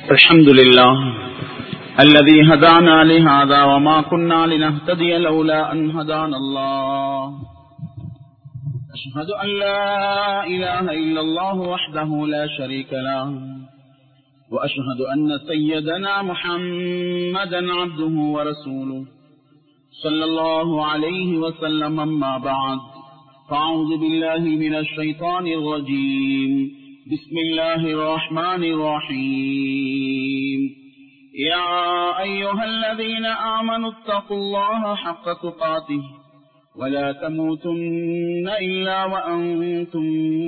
الحمد لله الذي هدانا لهذا وما كنا لنهتدي لولا أن هدانا الله أشهد أن لا إله إلا الله وحده لا شريك له وأشهد أن سيدنا محمدا عبده ورسوله صلى الله عليه وسلم أما بعد فأعوذ بالله من الشيطان الرجيم بسم الله الرحمن الرحيم يا أيها الذين آمنوا اتقوا الله حق تقاته ولا تموتن إلا وأنتم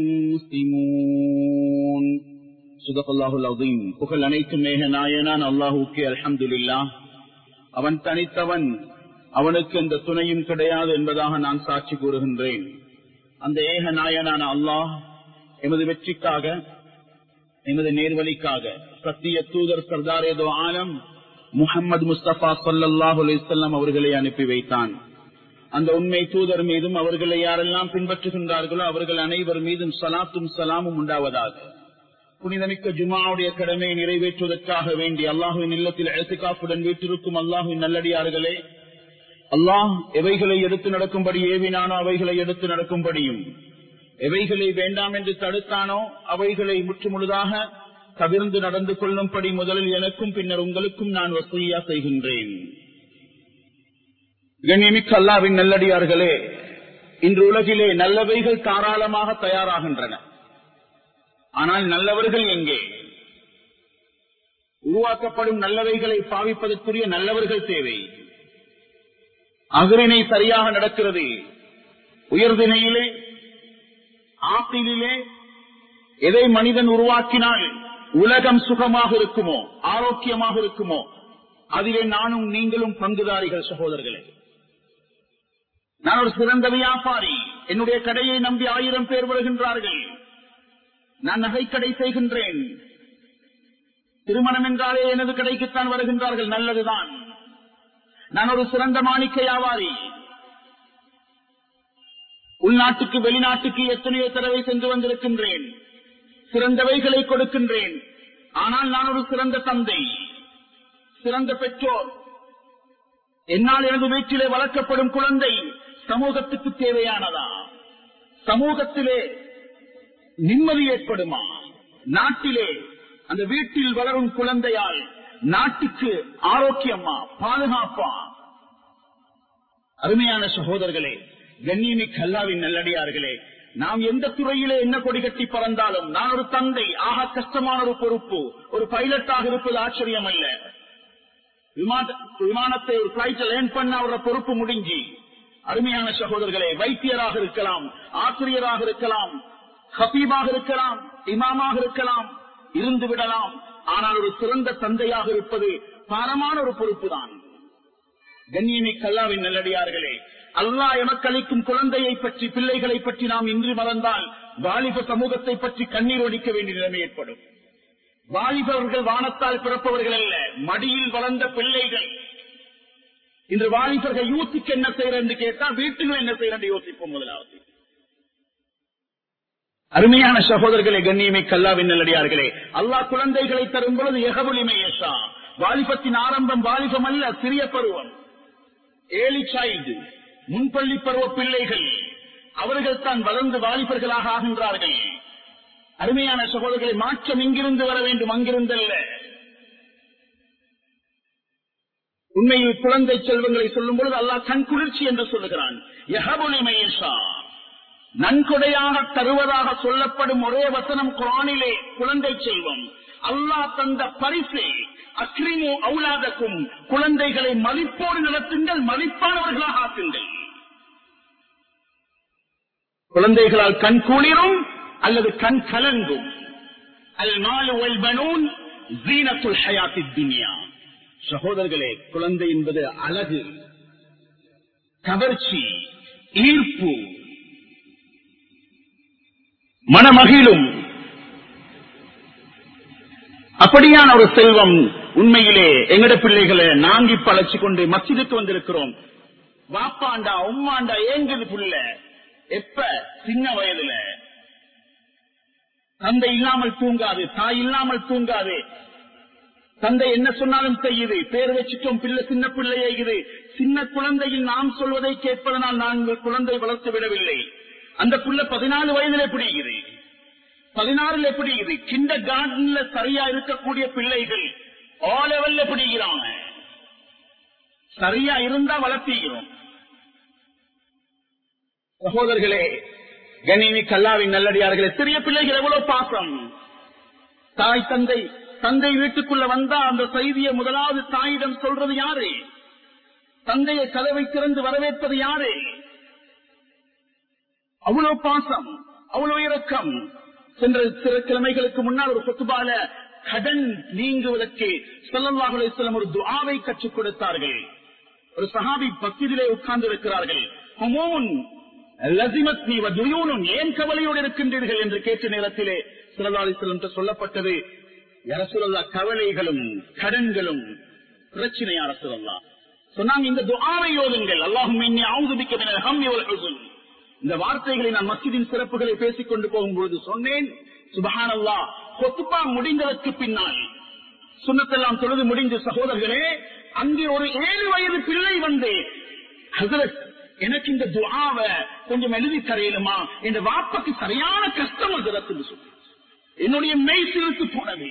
مسلمون صدق الله العظيم புகழ் அனைத்தும் மேக நாயனான் அல்லாஹுக்கே அல்ஹம்துலில்லா அவன் தனித்தவன் அவனுக்கு எந்த துணையும் கிடையாது என்பதாக நான் சாட்சி கூறுகின்றேன் அந்த ஏக நாயனான அல்லாஹ் எமது வெற்றிக்காக எமது நேர்வழிக்காக சத்திய தூதர் சர்தார் ஏதோ ஆலம் முகமது முஸ்தபா சல்லாஹூ அலிசல்லாம் அவர்களை அனுப்பி வைத்தான் அந்த உண்மை தூதர் மீதும் அவர்களை யாரெல்லாம் பின்பற்றுகின்றார்களோ அவர்கள் அனைவர் மீதும் சலாத்தும் சலாமும் உண்டாவதாக புனிதமிக்க ஜுமாவுடைய கடமையை நிறைவேற்றுவதற்காக வேண்டி அல்லாஹுவின் இல்லத்தில் எழுத்துக்காப்புடன் வீட்டிருக்கும் அல்லாஹுவின் நல்லடியார்களே அல்லாஹ் எவைகளை எடுத்து நடக்கும்படி ஏவினானோ அவைகளை எடுத்து நடக்கும்படியும் எவைகளை வேண்டாம் என்று தடுத்தானோ அவைகளை முற்றுமுழுதாக தவிர்ந்து நடந்து கொள்ளும்படி முதலில் எனக்கும் பின்னர் உங்களுக்கும் நான் வசதியா செய்கின்றேன் கண்ணியமிக்க அல்லாவின் நல்லடியார்களே இன்று உலகிலே நல்லவைகள் தாராளமாக தயாராகின்றன ஆனால் நல்லவர்கள் எங்கே உருவாக்கப்படும் நல்லவைகளை பாவிப்பதற்குரிய நல்லவர்கள் தேவை அகரினை சரியாக நடக்கிறது உயர்தினையிலே ஆப்பிளிலே எதை மனிதன் உருவாக்கினால் உலகம் சுகமாக இருக்குமோ ஆரோக்கியமாக இருக்குமோ அதிலே நானும் நீங்களும் பங்குதாரிகள் சகோதரர்களே நான் ஒரு சிறந்த வியாபாரி என்னுடைய கடையை நம்பி ஆயிரம் பேர் வருகின்றார்கள் நான் நகைக்கடை செய்கின்றேன் திருமணம் என்றாலே எனது கடைக்குத்தான் வருகின்றார்கள் நல்லதுதான் நான் ஒரு சிறந்த மாணிக்க வியாபாரி உள்நாட்டுக்கு வெளிநாட்டுக்கு எத்தனையோ தடவை சென்று வந்திருக்கின்றேன் சிறந்தவைகளை கொடுக்கின்றேன் ஆனால் நான் ஒரு சிறந்த தந்தை சிறந்த பெற்றோர் என்னால் எனது வீட்டிலே வளர்க்கப்படும் குழந்தை சமூகத்துக்கு தேவையானதா சமூகத்திலே நிம்மதி ஏற்படுமா நாட்டிலே அந்த வீட்டில் வளரும் குழந்தையால் நாட்டுக்கு ஆரோக்கியமா பாதுகாப்பா அருமையான சகோதரர்களே கண்ணியமி கல்லாவின் நல்லடியார்களே நாம் எந்த துறையிலே என்ன கொடி கட்டி பறந்தாலும் நான் ஒரு தந்தை ஆக கஷ்டமான ஒரு பொறுப்பு ஒரு பைலட்டாக இருப்பது ஆச்சரியம் அல்ல விமானத்தை ஒரு பிளைட் லேர்ன் பண்ண அவரோட பொறுப்பு முடிஞ்சு அருமையான சகோதரர்களே வைத்தியராக இருக்கலாம் ஆசிரியராக இருக்கலாம் ஹபீபாக இருக்கலாம் இமாமாக இருக்கலாம் இருந்து விடலாம் ஆனால் ஒரு சிறந்த தந்தையாக இருப்பது பாரமான ஒரு பொறுப்பு தான் கண்ணியமி கல்லாவின் நல்லடியார்களே அல்லா எமக்களிக்கும் குழந்தையை பற்றி பிள்ளைகளை பற்றி நாம் இன்று மறந்தால் வாலிப சமூகத்தை பற்றி கண்ணீர் ஒடிக்க வேண்டிய நிலைமை ஏற்படும் வாலிபவர்கள் வானத்தால் பிறப்பவர்கள் அல்ல மடியில் வளர்ந்த பிள்ளைகள் இன்று வாலிபர்கள் யூத்துக்கு என்ன செய்யற என்று கேட்டால் வீட்டுக்கு என்ன செய்யற என்று யோசிப்போம் முதலாவது அருமையான சகோதரர்களே கண்ணியமை கல்லாவின் நல்லடியார்களே அல்லாஹ் குழந்தைகளை தரும் பொழுது எகவுலிமையேஷா வாலிபத்தின் ஆரம்பம் வாலிபம் அல்ல சிறிய பருவம் ஏழி சைல்டு முன்பள்ளி பருவ பிள்ளைகள் அவர்கள் தான் வளர்ந்து வாலிபர்களாக ஆகின்றார்கள் அருமையான சகோதரர்களை மாற்றம் இங்கிருந்து வர வேண்டும் அங்கிருந்தல்ல உண்மையில் குழந்தை செல்வங்களை சொல்லும் பொழுது அல்லாஹ் கண் குளிர்ச்சி என்று சொல்லுகிறான் நன்கொடையாக தருவதாக சொல்லப்படும் ஒரே வசனம் குரானிலே குழந்தை செல்வம் அல்லாஹ் தந்த பரிசு அக்ரிமோ அவுலாதக்கும் குழந்தைகளை மதிப்போடு நடத்துங்கள் மதிப்பானவர்களாக ஆக்குங்கள் குழந்தைகளால் கண் குளிரும் அல்லது கண் கலங்கும் அல் நாலு ஒல்பனூன் ஜீனத்துல் ஹயாத்தி துனியா சகோதரர்களே குழந்தை என்பது அழகு கவர்ச்சி ஈர்ப்பு மனமகிழும் அப்படியான ஒரு செல்வம் உண்மையிலே எங்கட பிள்ளைகளை நாங்கி பழச்சு கொண்டு மசிதுக்கு வந்திருக்கிறோம் வாப்பாண்டா உம்மாண்டா ஏங்குது புள்ள எப்ப சின்ன வயதுல தந்தை இல்லாமல் தூங்காது தாய் இல்லாமல் தூங்காது தந்தை என்ன சொன்னாலும் செய்யுது பேர் வச்சுட்டோம் பிள்ளை சின்ன பிள்ளையாகுது சின்ன குழந்தையில் நாம் சொல்வதை கேட்பதனால் நாங்கள் குழந்தை வளர்த்து விடவில்லை அந்த புள்ள பதினாலு வயதுல பிடிக்குது பதினாறுல பிடிக்குது கிண்ட கார்டன்ல சரியா இருக்கக்கூடிய பிள்ளைகள் ஆ லெவல்ல பிடிக்கிறாங்க சரியா இருந்தா வளர்த்திக்கிறோம் சகோதரர்களே கணினி கல்லாவின் நல்லடியார்களே சிறிய பிள்ளைகள் எவ்வளவு பாசம் தாய் தந்தை தந்தை வீட்டுக்குள்ள வந்தா அந்த செய்தியை முதலாவது தாயிடம் சொல்றது யாரு தந்தையை கதவை திறந்து வரவேற்பது யாரு அவ்வளவு பாசம் அவ்வளவு இரக்கம் சென்ற சில கிழமைகளுக்கு முன்னால் ஒரு சொத்துபால கடன் நீங்குவதற்கு செல்லல்லாஹு அலைஹிஸ்ஸலாம் ஒரு துஆவை கற்றுக் கொடுத்தார்கள் ஒரு சஹாபி பக்தியிலே உட்கார்ந்து இருக்கிறார்கள் ஹுமூன் லசிமத்னி வ துயூனுன் ஏன் கவலையோடு இருக்கின்றீர்கள் என்று கேட்ட நேரத்திலே ஸல்லல்லாஹு அலைஹி வஸல்லம் சொல்லப்பட்டது யா ரசூலல்லாஹ் கவலைகளும் கடன்களும் பிரச்சனை யா ரசூலல்லாஹ் சொன்னாங்க இந்த துஆவை ஓதுங்கள் அல்லாஹும்ம இன்னி அஊது பிக்க மினல் ஹம்மி வல் ஹுஸ்ன் இந்த வார்த்தைகளை நான் மஸ்ஜிதின் சிறப்புகளை பேசிக் கொண்டு போகும்போது சொன்னேன் சுபஹானல்லா கொத்துப்பா முடிந்ததற்கு பின்னால் சுண்ணத்தெல்லாம் தொழுது முடிந்த சகோதரர்களே அங்கே ஒரு ஏழு வயது பிள்ளை வந்து ஹசரத் எனக்கு இந்த துஆவை கொஞ்சம் எழுதி தரையிலுமா என்ற வாப்பக்கு சரியான கஷ்டம் ஹசரத் என்று சொல்லி என்னுடைய மெய் சிறுத்து போனது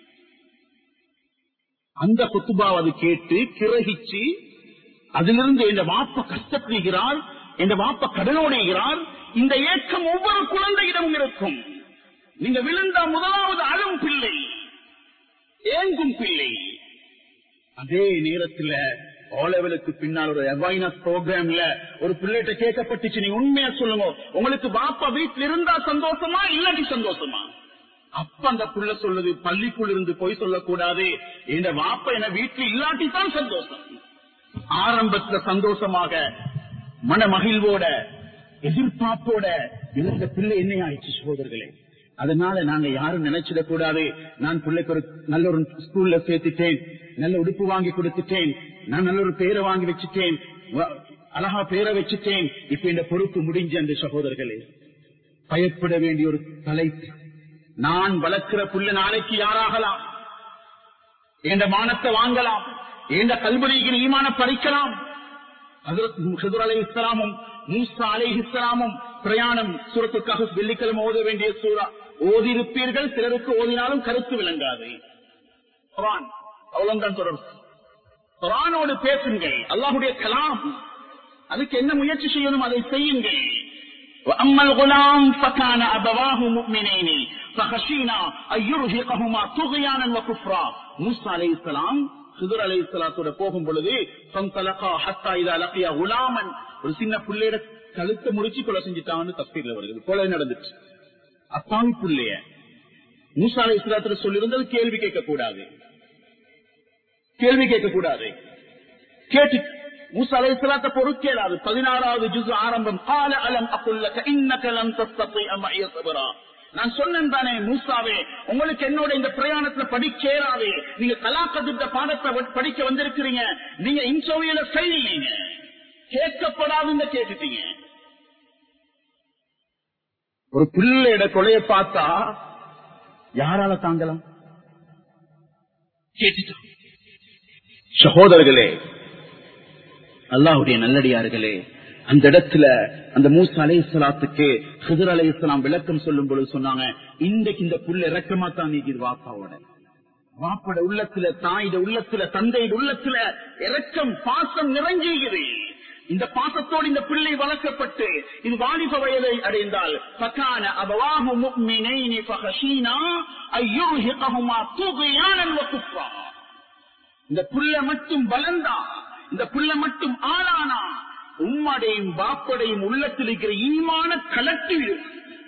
அந்த கொத்துபாவது கேட்டு கிரகிச்சு அதிலிருந்து என் வாப்ப கஷ்டப்படுகிறார் என் வாப்ப கடனோடுகிறார் இந்த ஏக்கம் ஒவ்வொரு குழந்தையிடமும் இருக்கும் நீங்க விழுந்த முதலாவது அழும் பிள்ளை ஏங்கும் பிள்ளை அதே நேரத்தில் ஓலெவலுக்கு பின்னால் ஒரு அவைனஸ் ப்ரோக்ராம்ல ஒரு பிள்ளைகிட்ட கேட்கப்பட்டுச்சு நீங்க உண்மையா சொல்லுங்க உங்களுக்கு பாப்பா வீட்டுல இருந்தா சந்தோஷமா இல்லாட்டி சந்தோஷமா அப்ப அந்த புள்ள சொல்லுது பள்ளிக்குள் இருந்து போய் சொல்லக்கூடாது என் வாப்பா என வீட்டுல இல்லாட்டி தான் சந்தோஷம் ஆரம்பத்துல சந்தோஷமாக மன மகிழ்வோட எதிர்பார்ப்போட இருந்த பிள்ளை என்ன ஆயிடுச்சு சகோதரர்களே அதனால நாங்க யாரும் நினைச்சிடக் கூடாது நான் பிள்ளைக்கு ஒரு நல்ல ஒரு ஸ்கூல்ல சேர்த்துட்டேன் நல்ல உடுப்பு வாங்கி கொடுத்துட்டேன் நான் நல்ல ஒரு பேரை வாங்கி வச்சுட்டேன் வ- அழகா பேரை வச்சுட்டேன் இப்ப இந்த பொறுப்பு முடிஞ்ச அந்த சகோதரர்களே பயப்பட வேண்டிய ஒரு தலைப்பு நான் வளர்க்கிற புள்ள நாளைக்கு யாராகலாம் என்ற மானத்தை வாங்கலாம் என்ற கல்வரியின் ஈமான பறிக்கலாம் ஹதுர் அலை இஸ்லாமும் மூசா அலை இஸ்லாமும் பிரயாணம் சூரத்துக்காக வெள்ளிக்கிழமை ஓத வேண்டிய சூறா ஓதிருப்பீர்கள் சிலருக்கு ஓதினாலும் கருத்து விளங்காது குர்ஆன் அவ்வளவுதான் தொடர்பு குரானோடு பேசுங்கள் அல்லாஹுடைய கலாம் அதுக்கு என்ன முயற்சி செய்யணும் அதை செய்யுங்கள் وأما الغلام فكان أبواه مؤمنين فخشينا أن يرهقهما طغيانا وكفرا موسى عليه السلام சுதர் அலை இஸ்லாத்தோட போகும் பொழுது சொந்தலகா ஹத்தா இதா லக்கியா குலாமன் ஒரு சின்ன பிள்ளையோட கழுத்தை முடிச்சு கொலை செஞ்சுட்டான்னு தப்பீர்ல வருது கொலை நடந்துச்சு அப்பாவி பிள்ளைய மூசா அலை இஸ்லாத்துல சொல்லியிருந்தது கேள்வி கேட்க கூடாது கேள்வி கேட்க கூடாது கேட்டு மூசா அலை இஸ்லாத்த பொறுக்கேடாது பதினாறாவது ஜுஸ் ஆரம்பம் கால அலம் அக்குல்லக இன்னக லம் தஸ்தத்தி அம்மைய சபரா நான் சொன்னேன் தானே மூசாவே உங்களுக்கு என்னோட இந்த பிரயாணத்துல படிக்கேறாது நீங்க கலாக்கத்திட்ட பாடத்தை வ- படிக்க வந்திருக்கிறீங்க நீங்க இன்சோவியில செய்யலீங்க கேட்கப்படாதுன்னு கேட்டுட்டீங்க ஒரு பிள்ளையோட கொலைய பார்த்தா யாரால தாங்கலாம் கேட்டுட்டான் சகோதரர்களே அல்லாஹ்வுடைய நல்லடியார்களே அந்த இடத்துல அந்த மூசா அலை இஸ்லாத்துக்கு ஹிதர் அலை இஸ்லாம் விளக்கம் சொல்லும் பொழுது சொன்னாங்க இன்றைக்கு இந்த புள்ள இறக்கமா தான் நீக்குது வாப்பாவோட வாப்போட உள்ளத்துல தாயிட உள்ளத்துல தந்தையிட உள்ளத்துல இரக்கம் பாசம் நிறைஞ்சுகிறது இந்த பாசத்தோடு இந்த பிள்ளை வளர்க்கப்பட்டு இது வாலிப வயதை அடைந்தால் பக்கான அபவாஹு முக்மினைனி ஃபஹஷீனா அய்யுர்ஹிகஹுமா துக்யானன் வ குஃப்ரா இந்த புள்ள மட்டும் வளர்ந்தா இந்த புள்ள மட்டும் ஆளானா உம்மடையும் பாப்படையும் உள்ளத்தில் இருக்கிற ஈமான கலட்டி விடும்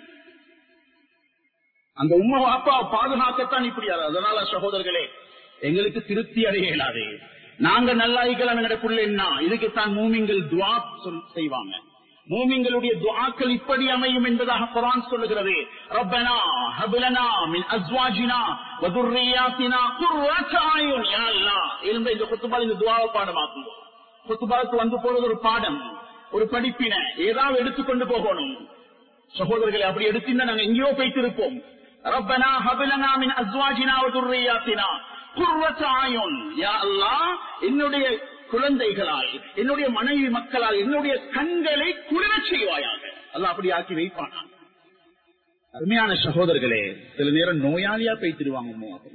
அந்த உம்மா பாப்பா பாதுகாக்கத்தான் இப்படி ஆகுது. அதனால சகோதரர்களே எங்களுக்கு திருப்தி அடைய இயலாது நாங்க நல்லாய்க்கலாம் எங்கட புள்ள என்ன இதுக்குத்தான் மூமிங்கள் துவா சொல் செய்வாங்க மூமிங்களுடைய துஆக்கள் இப்படி அமையும் என்பதாக குர்ஆன் சொல்லுகிறது ரப்பனா ஹப்லனா மின் அஸ்வாஜினா வ துர்ரியாத்தினா குர்ரத அயுன் யா அல்லாஹ் இருந்த இந்த குத்துபால் இந்த துஆவை பாடமாக்குங்க குத்துபாலுக்கு வந்து போறது ஒரு பாடம் ஒரு படிப்பினை ஏதாவது எடுத்துக்கொண்டு போகணும் சகோதரர்களை அப்படி எடுத்திருந்தா நாங்க எங்கேயோ போய்த்திருப்போம் ரப்பனா ஹபிலனா மின் அஸ்வாஜினா வ துர்ரியாத்தினா குர்வத்தாயுன் யா அல்லாஹ் என்னுடைய குழந்தைகளால் என்னுடைய மனைவி மக்களால் என்னுடைய கண்களை குளிரச் செய்வாயாக அல்லாஹ் அப்படி ஆக்கி வைப்பானான் அருமையான சகோதரர்களே சில நேரம் நோயாளியா பேசிடுவாங்க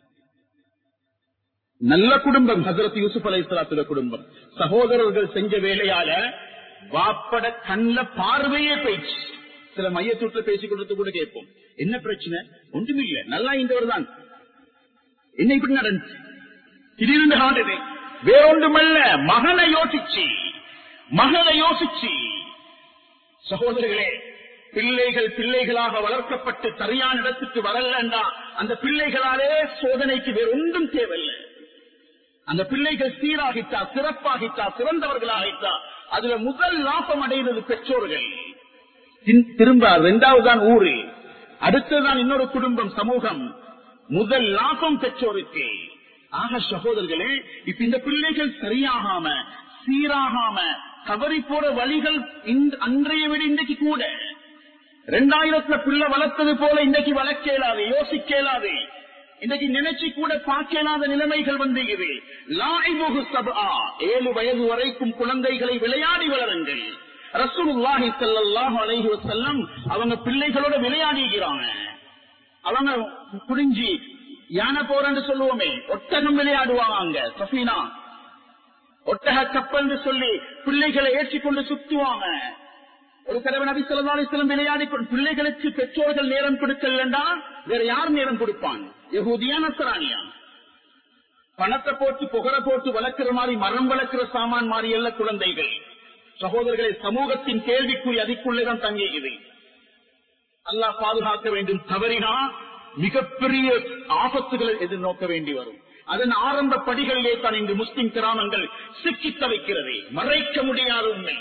நல்ல குடும்பம் ஹசரத் யூசுப் அலை இஸ்லாத்துல குடும்பம் சகோதரர்கள் செஞ்ச வேலையால வாப்பட கண்ல பார்வையே போயிடுச்சு சில மையத்தூட்டில் பேசிக் கொண்டு கூட கேட்போம் என்ன பிரச்சனை ஒன்றுமில்லை நல்லா இந்தவர் தான் என்ன இப்படி நடந்துச்சு திடீர்னு காட்டுது வேறொன்றுமல்ல மகனை யோசிச்சு மகனை யோசிச்சு சகோதரர்களே பிள்ளைகள் பிள்ளைகளாக வளர்க்கப்பட்டு சரியான இடத்துக்கு வரலண்டா அந்த பிள்ளைகளாலே சோதனைக்கு வேற ஒன்றும் தேவையில்லை அந்த பிள்ளைகள் சீராகிட்டா சிறப்பாகிட்டா சிறந்தவர்களாகிட்டா அதுல முதல் லாபம் அடைகிறது பெற்றோர்கள் தின்- திரும்ப இரண்டாவது தான் ஊரு அடுத்ததுதான் இன்னொரு குடும்பம் சமூகம் முதல் லாபம் பெற்றோருக்கு ஆக சகோதரர்களே இப்ப இந்த பிள்ளைகள் சரியாகாம சீராகாம தவறி போற வழிகள் இந்த- அன்றைய விட இன்றைக்கு கூட ரெண்டாயிரத்துல பிள்ளை வளர்த்தது போல இன்றைக்கு வளர்க்க இயலாது யோசிக்க இயலாது இன்றைக்கு நினைச்சு கூட பார்க்க இயலாத நிலைமைகள் வந்தீங்க லாய்முகு சபா ஏழு வயது வரைக்கும் குழந்தைகளை விளையாடி வளருங்கள் ரசூலுல்லாஹி ஸல்லல்லாஹு அலைஹி வஸல்லம் அவங்க பிள்ளைகளோட விளையாடிக்கிறாங்க அவங்க புரிஞ்சு யானை போறன்னு சொல்லுவோமே ஒட்டகம் விளையாடுவாங்க அங்க சஃபீனா ஒட்டக கப்பல் சொல்லி பிள்ளைகளை ஏற்றிக்கொண்டு சுத்துவாங்க ஒரு தடவை நபி ஸல்லல்லாஹு அலைஹி வஸல்லம் விளையாடி கொண்டு பிள்ளைகளுக்கு பெற்றோர்கள் நேரம் கொடுக்கலண்டா வேற யார் நேரம் கொடுப்பான் யகூதியா நஸ்ரானியா பணத்தை போட்டு புகழ போட்டு வளர்க்கிற மாதிரி மரம் வளர்க்கிற சாமான் மாதிரி அல்ல குழந்தைகள் சகோதரர்களை சமூகத்தின் கேள்விக்குறி அதுக்குள்ளேதான் தங்கியது அல்லாஹ் பாதுகாக்க வேண்டும் தவறினா மிகப்பெரிய ஆபத்துகளை எதிர்நோக்க வேண்டி வரும் அதன் ஆரம்ப படிகளிலே தான் இங்கு முஸ்லிம் கிராமங்கள் சிக்கித் தவிக்கிறது மறைக்க முடியாத உண்மை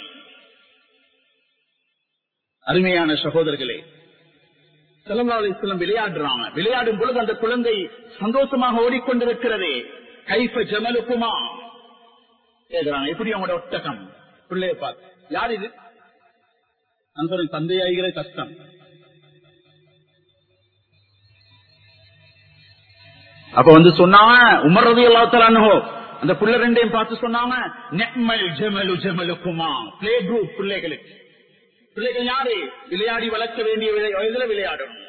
அருமையான சகோதரர்களே செலவாளிஸ்லம் விளையாடுறாங்க விளையாடும் பொழுது அந்த குழந்தை சந்தோஷமாக ஓடிக்கொண்டிருக்கிறது கைஃப ஜமலுக்குமா கேக்குறாங்க எப்படி அவங்களோட ஒட்டகம் பிள்ளைய பார்த்து யார் இது நான் சொல்றேன் தந்தையாகிற கஷ்டம் அப்ப வந்து சொன்னாங்க உமர் ரவி அல்லாத்தலானோ அந்த புள்ள ரெண்டையும் பார்த்து சொன்னாங்க நெம்மல் ஜமலு ஜமலுக்குமா பிளே குரூப் பிள்ளைகளுக்கு பிள்ளைகள் யாரு விளையாடி வளர்க்க வேண்டிய விளை- வயதுல விளையாடணும்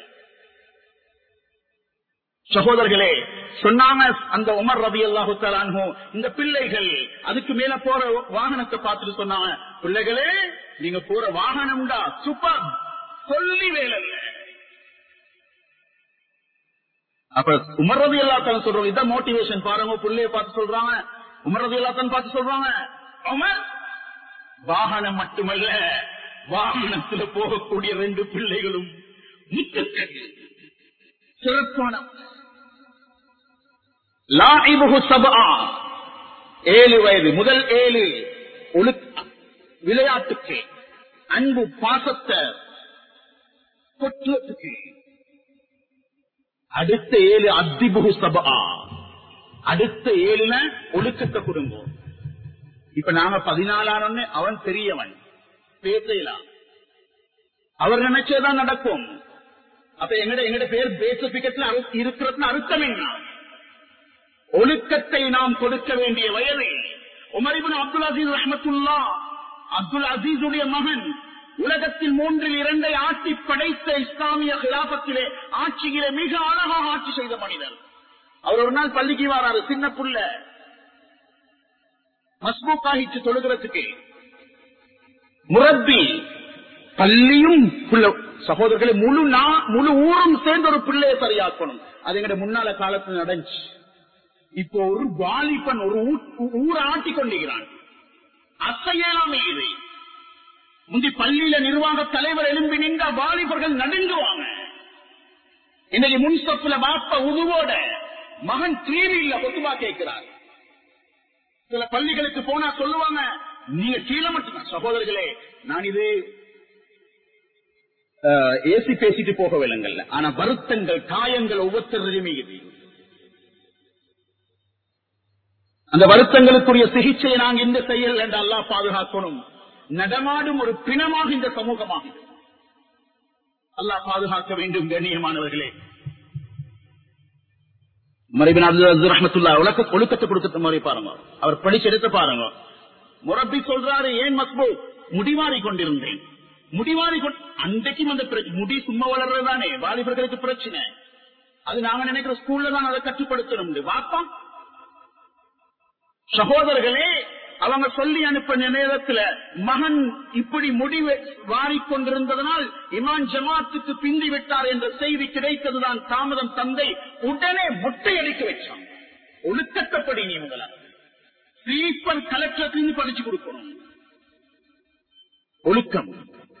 சகோதரர்களே சொன்னாங்க அந்த உமர் ரபி அல்லாஹு தலான்ஹோ இந்த பிள்ளைகள் அதுக்கு மேல போற வாகனத்தை பார்த்துட்டு சொன்னாங்க பிள்ளைகளே நீங்க போற வாகனம்டா சூப்பர் சொல்லி வேலை இல்ல. அப்ப உமர் ரபி அல்லாத்தான் சொல்றோம் இதான் மோட்டிவேஷன் பாருங்க பிள்ளைய பார்த்து சொல்றாங்க உமர் ரபி அல்லாத்தான் பார்த்து சொல்றாங்க உமர் வாகனம் மட்டுமல்ல வாகனத்துல போகக்கூடிய ரெண்டு பிள்ளைகளும் முத்துக்கள் சிறப்பான லாஇபுஹு சபஆ ஏழு வயது முதல் ஏழு ஒழுக்க விளையாட்டுக்கு அன்பு பாசத்தை கொட்டுறதுக்கு அடுத்த ஏழு அத்திபுகு சபா அடுத்த ஏழுல ஒழுக்கத்தை குடும்பம் இப்ப நாங்க பதினாலானு அவன் பெரியவன் பேசலாம் அவர் நினைச்சதான் நடக்கும் அப்ப எங்கட எங்கட பேர் பேசிபிகேட்ல இருக்கிறதுன்னு அர்த்தம் என்ன ஒழுக்கத்தை நாம் கொடுக்க வேண்டிய வயது உமரிபின் அப்துல் அசீஸ் ரஹமத்துல்லா அப்துல் அசீஸுடைய மகன் உலகத்தில் மூன்றில் இரண்டை ஆட்சி படைத்த இஸ்லாமிய கிலாபத்திலே ஆட்சியிலே மிக அழகாக ஆட்சி செய்த மனிதர் அவர் ஒரு நாள் பள்ளிக்கு வராரு சின்ன புள்ள மஸ்பூக் ஆகிச்சு தொழுகிறதுக்கு முரப்பி பள்ளியும் புள்ள சகோதரர்களை முழு நா- முழு ஊரும் சேர்ந்து ஒரு பிள்ளையை சரியாக்கணும் அது எங்கட முன்னால காலத்தில் நடந்துச்சு இப்போ ஒரு வாலிபன் ஒரு ஊ- ஊரை ஆட்டிக் கொண்டிருக்கிறான் அசையலாமே இது முந்தி பள்ளியில நிர்வாக தலைவர் எழும்பி நின்ற வாலிபர்கள் நடுங்குவாங்க இன்னைக்கு முன்சப்புல வாப்ப உருவோட மகன் டிவியில ஒத்துவா கேட்கிறார் சில பள்ளிகளுக்கு போனா சொல்லுவாங்க நீங்க கீழே மட்டும் சகோதரர்களே நான் இது ஏசி பேசிட்டு போகவில்லைங்கல்ல ஆனா வருத்தங்கள் காயங்கள் ஒவ்வொருத்தரையுமே இது அந்த வருத்தங்களுக்குரிய சிகிச்சையை நாங்க இந்த செயல் என்று அல்லாஹ் பாதுகாக்கணும் நடமாடும் ஒரு பிணமாக இந்த சமூகமாக அல்லாஹ் பாதுகாக்க வேண்டும் கண்ணியமானவர்களே மறைபின் அப்துல் ரஹமத்துல்லா உலக ஒழுக்கத்தை கொடுத்த மாதிரி பாருங்க அவர் படிச்செடுத்து பாருங்க முரப்பி சொல்றாரு ஏன் மஸ்பூ முடிவாரி கொண்டிருந்தேன் முடிவாரி அன்றைக்கும் அந்த பிர- முடி சும்மா வளர்றதுதானே வாலிபர்களுக்கு பிரச்சனை அது நாங்க நினைக்கிற ஸ்கூல்ல தான் அதை கட்டுப்படுத்தணும் வாப்பா சகோதரர்களே அவங்க சொல்லி அனுப்பின நேரத்துல மகன் இப்படி முடிவை வாரிக்கொண்டிருந்ததனால் இமான் ஜமாத்துக்கு பிந்தி விட்டார் என்ற செய்தி கிடைத்ததுதான் தாமதம் தந்தை உடனே முட்டையடிக்க வச்சான் ஒழுக்கத்தப்படி நீ உங்களை ஸ்லீப்பர் கலெக்டருக்கு படிச்சு கொடுக்கணும் ஒழுக்கம்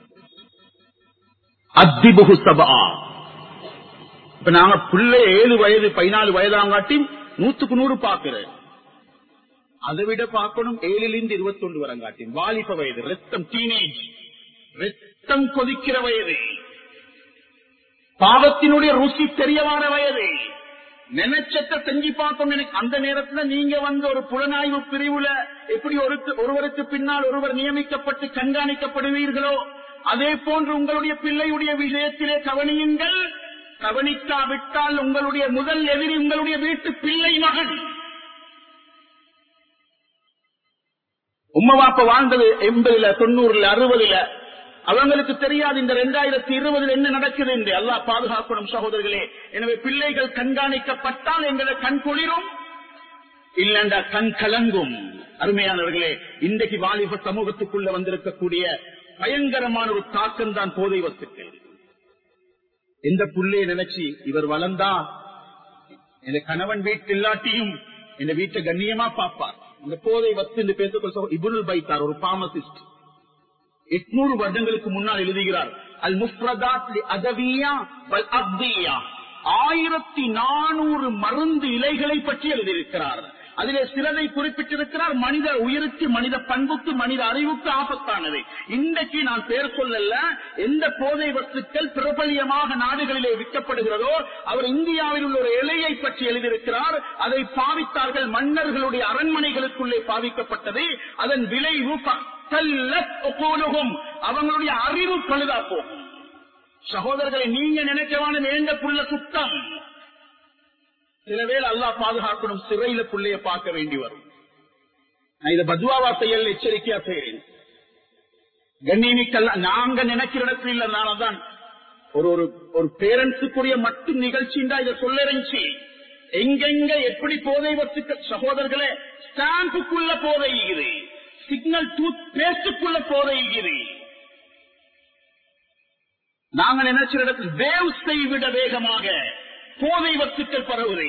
அத்திபுகு சபா இப்ப நாங்க பிள்ளை ஏழு வயது பதினாலு வயதாங்காட்டி நூத்துக்கு நூறு பாக்குறேன் அதை விட பார்க்கணும் ஏழிலிருந்து இருபத்தி ஒன்று வரங்காட்டி வாலிப வயது ரத்தம் டீனேஜ் ரத்தம் கொதிக்கிற வயது பாவத்தினுடைய ருசி தெரியவான வயது நினைச்சத்தை செஞ்சு பார்த்தோம் எனக்கு அந்த நேரத்துல நீங்க வந்து ஒரு புலனாய்வு பிரிவுல எப்படி ஒரு ஒருவருக்கு பின்னால் ஒருவர் நியமிக்கப்பட்டு கண்காணிக்கப்படுவீர்களோ அதே போன்று உங்களுடைய பிள்ளையுடைய விஷயத்திலே கவனியுங்கள் கவனிக்காவிட்டால் உங்களுடைய முதல் எதிரி உங்களுடைய வீட்டு பிள்ளை மகன் உம்மா வாப்ப வாழ்ந்தது எண்பதுல தொண்ணூறுல அறுபதுல அவங்களுக்கு தெரியாது இந்த ரெண்டாயிரத்தி இருபதுல என்ன நடக்குது என்று அல்லாஹ் பாதுகாக்கணும் சகோதரர்களே எனவே பிள்ளைகள் கண்காணிக்கப்பட்டால் எங்களை கண் குளிரும் இல்லண்டா கண் கலங்கும் அருமையானவர்களே இன்றைக்கு வாலிப சமூகத்துக்குள்ள வந்திருக்கக்கூடிய பயங்கரமான ஒரு தாக்கம் தான் போதை வத்துக்கள் எந்த புள்ளைய நினைச்சு இவர் வளர்ந்தா இந்த கணவன் வீட்டு இல்லாட்டியும் இந்த வீட்டை கண்ணியமா பார்ப்பார் இந்த போதை வத்து பேசுகிற இபுல் பைத்தார் ஒரு பாமசிஸ்ட் எட்நூறு வருடங்களுக்கு முன்னால் எழுதுகிறார் அல் முஃப்ரதாத் அதவியா வல் அப்தியா ஆயிரத்தி நானூறு மருந்து இலைகளை பற்றி எழுதியிருக்கிறார் அதிலே சிலதை குறிப்பிட்டிருக்கிறார் மனித உயிருக்கு மனித பண்புக்கு மனித அறிவுக்கு ஆபத்தானது இன்றைக்கு நான் பேர் சொல்லல எந்த போதை வஸ்துக்கள் பிரபலியமாக நாடுகளிலே விற்கப்படுகிறதோ அவர் இந்தியாவில் உள்ள ஒரு இலையை பற்றி எழுதியிருக்கிறார் அதை பாவித்தார்கள் மன்னர்களுடைய அரண்மனைகளுக்குள்ளே பாவிக்கப்பட்டது அதன் விளைவு பக்கல்லத் உகூலுகும். அவங்களுடைய அறிவு பழுதா போகும் சகோதரர்களை நீங்க நினைக்கவான வேண்ட புள்ள சுத்தம் சில வேளை அல்லாஹ் பாதுகாக்கணும் சிறையில புள்ளைய பார்க்க வேண்டி வரும் நான் இதை பத்வாவா செயல் எச்சரிக்கையா செய்கிறேன் கண்ணியமிக்கல்ல நாங்க நினைக்கிற இடத்துல இல்லனாலதான் ஒரு ஒரு ஒரு பேரண்ட்ஸுக்குரிய மட்டும் நிகழ்ச்சிண்டா இதை சொல்ல இருந்துச்சு எங்கெங்க எப்படி போதை வச்சுக்க சகோதரர்களே ஸ்டாம்புக்குள்ள போதை இது சிக்னல் டூத் பேஸ்டுக்குள்ள போதை இது நாங்க நினைச்ச இடத்தில் வேவ்ஸை விட வேகமாக போதை வத்துக்கள் பரவுது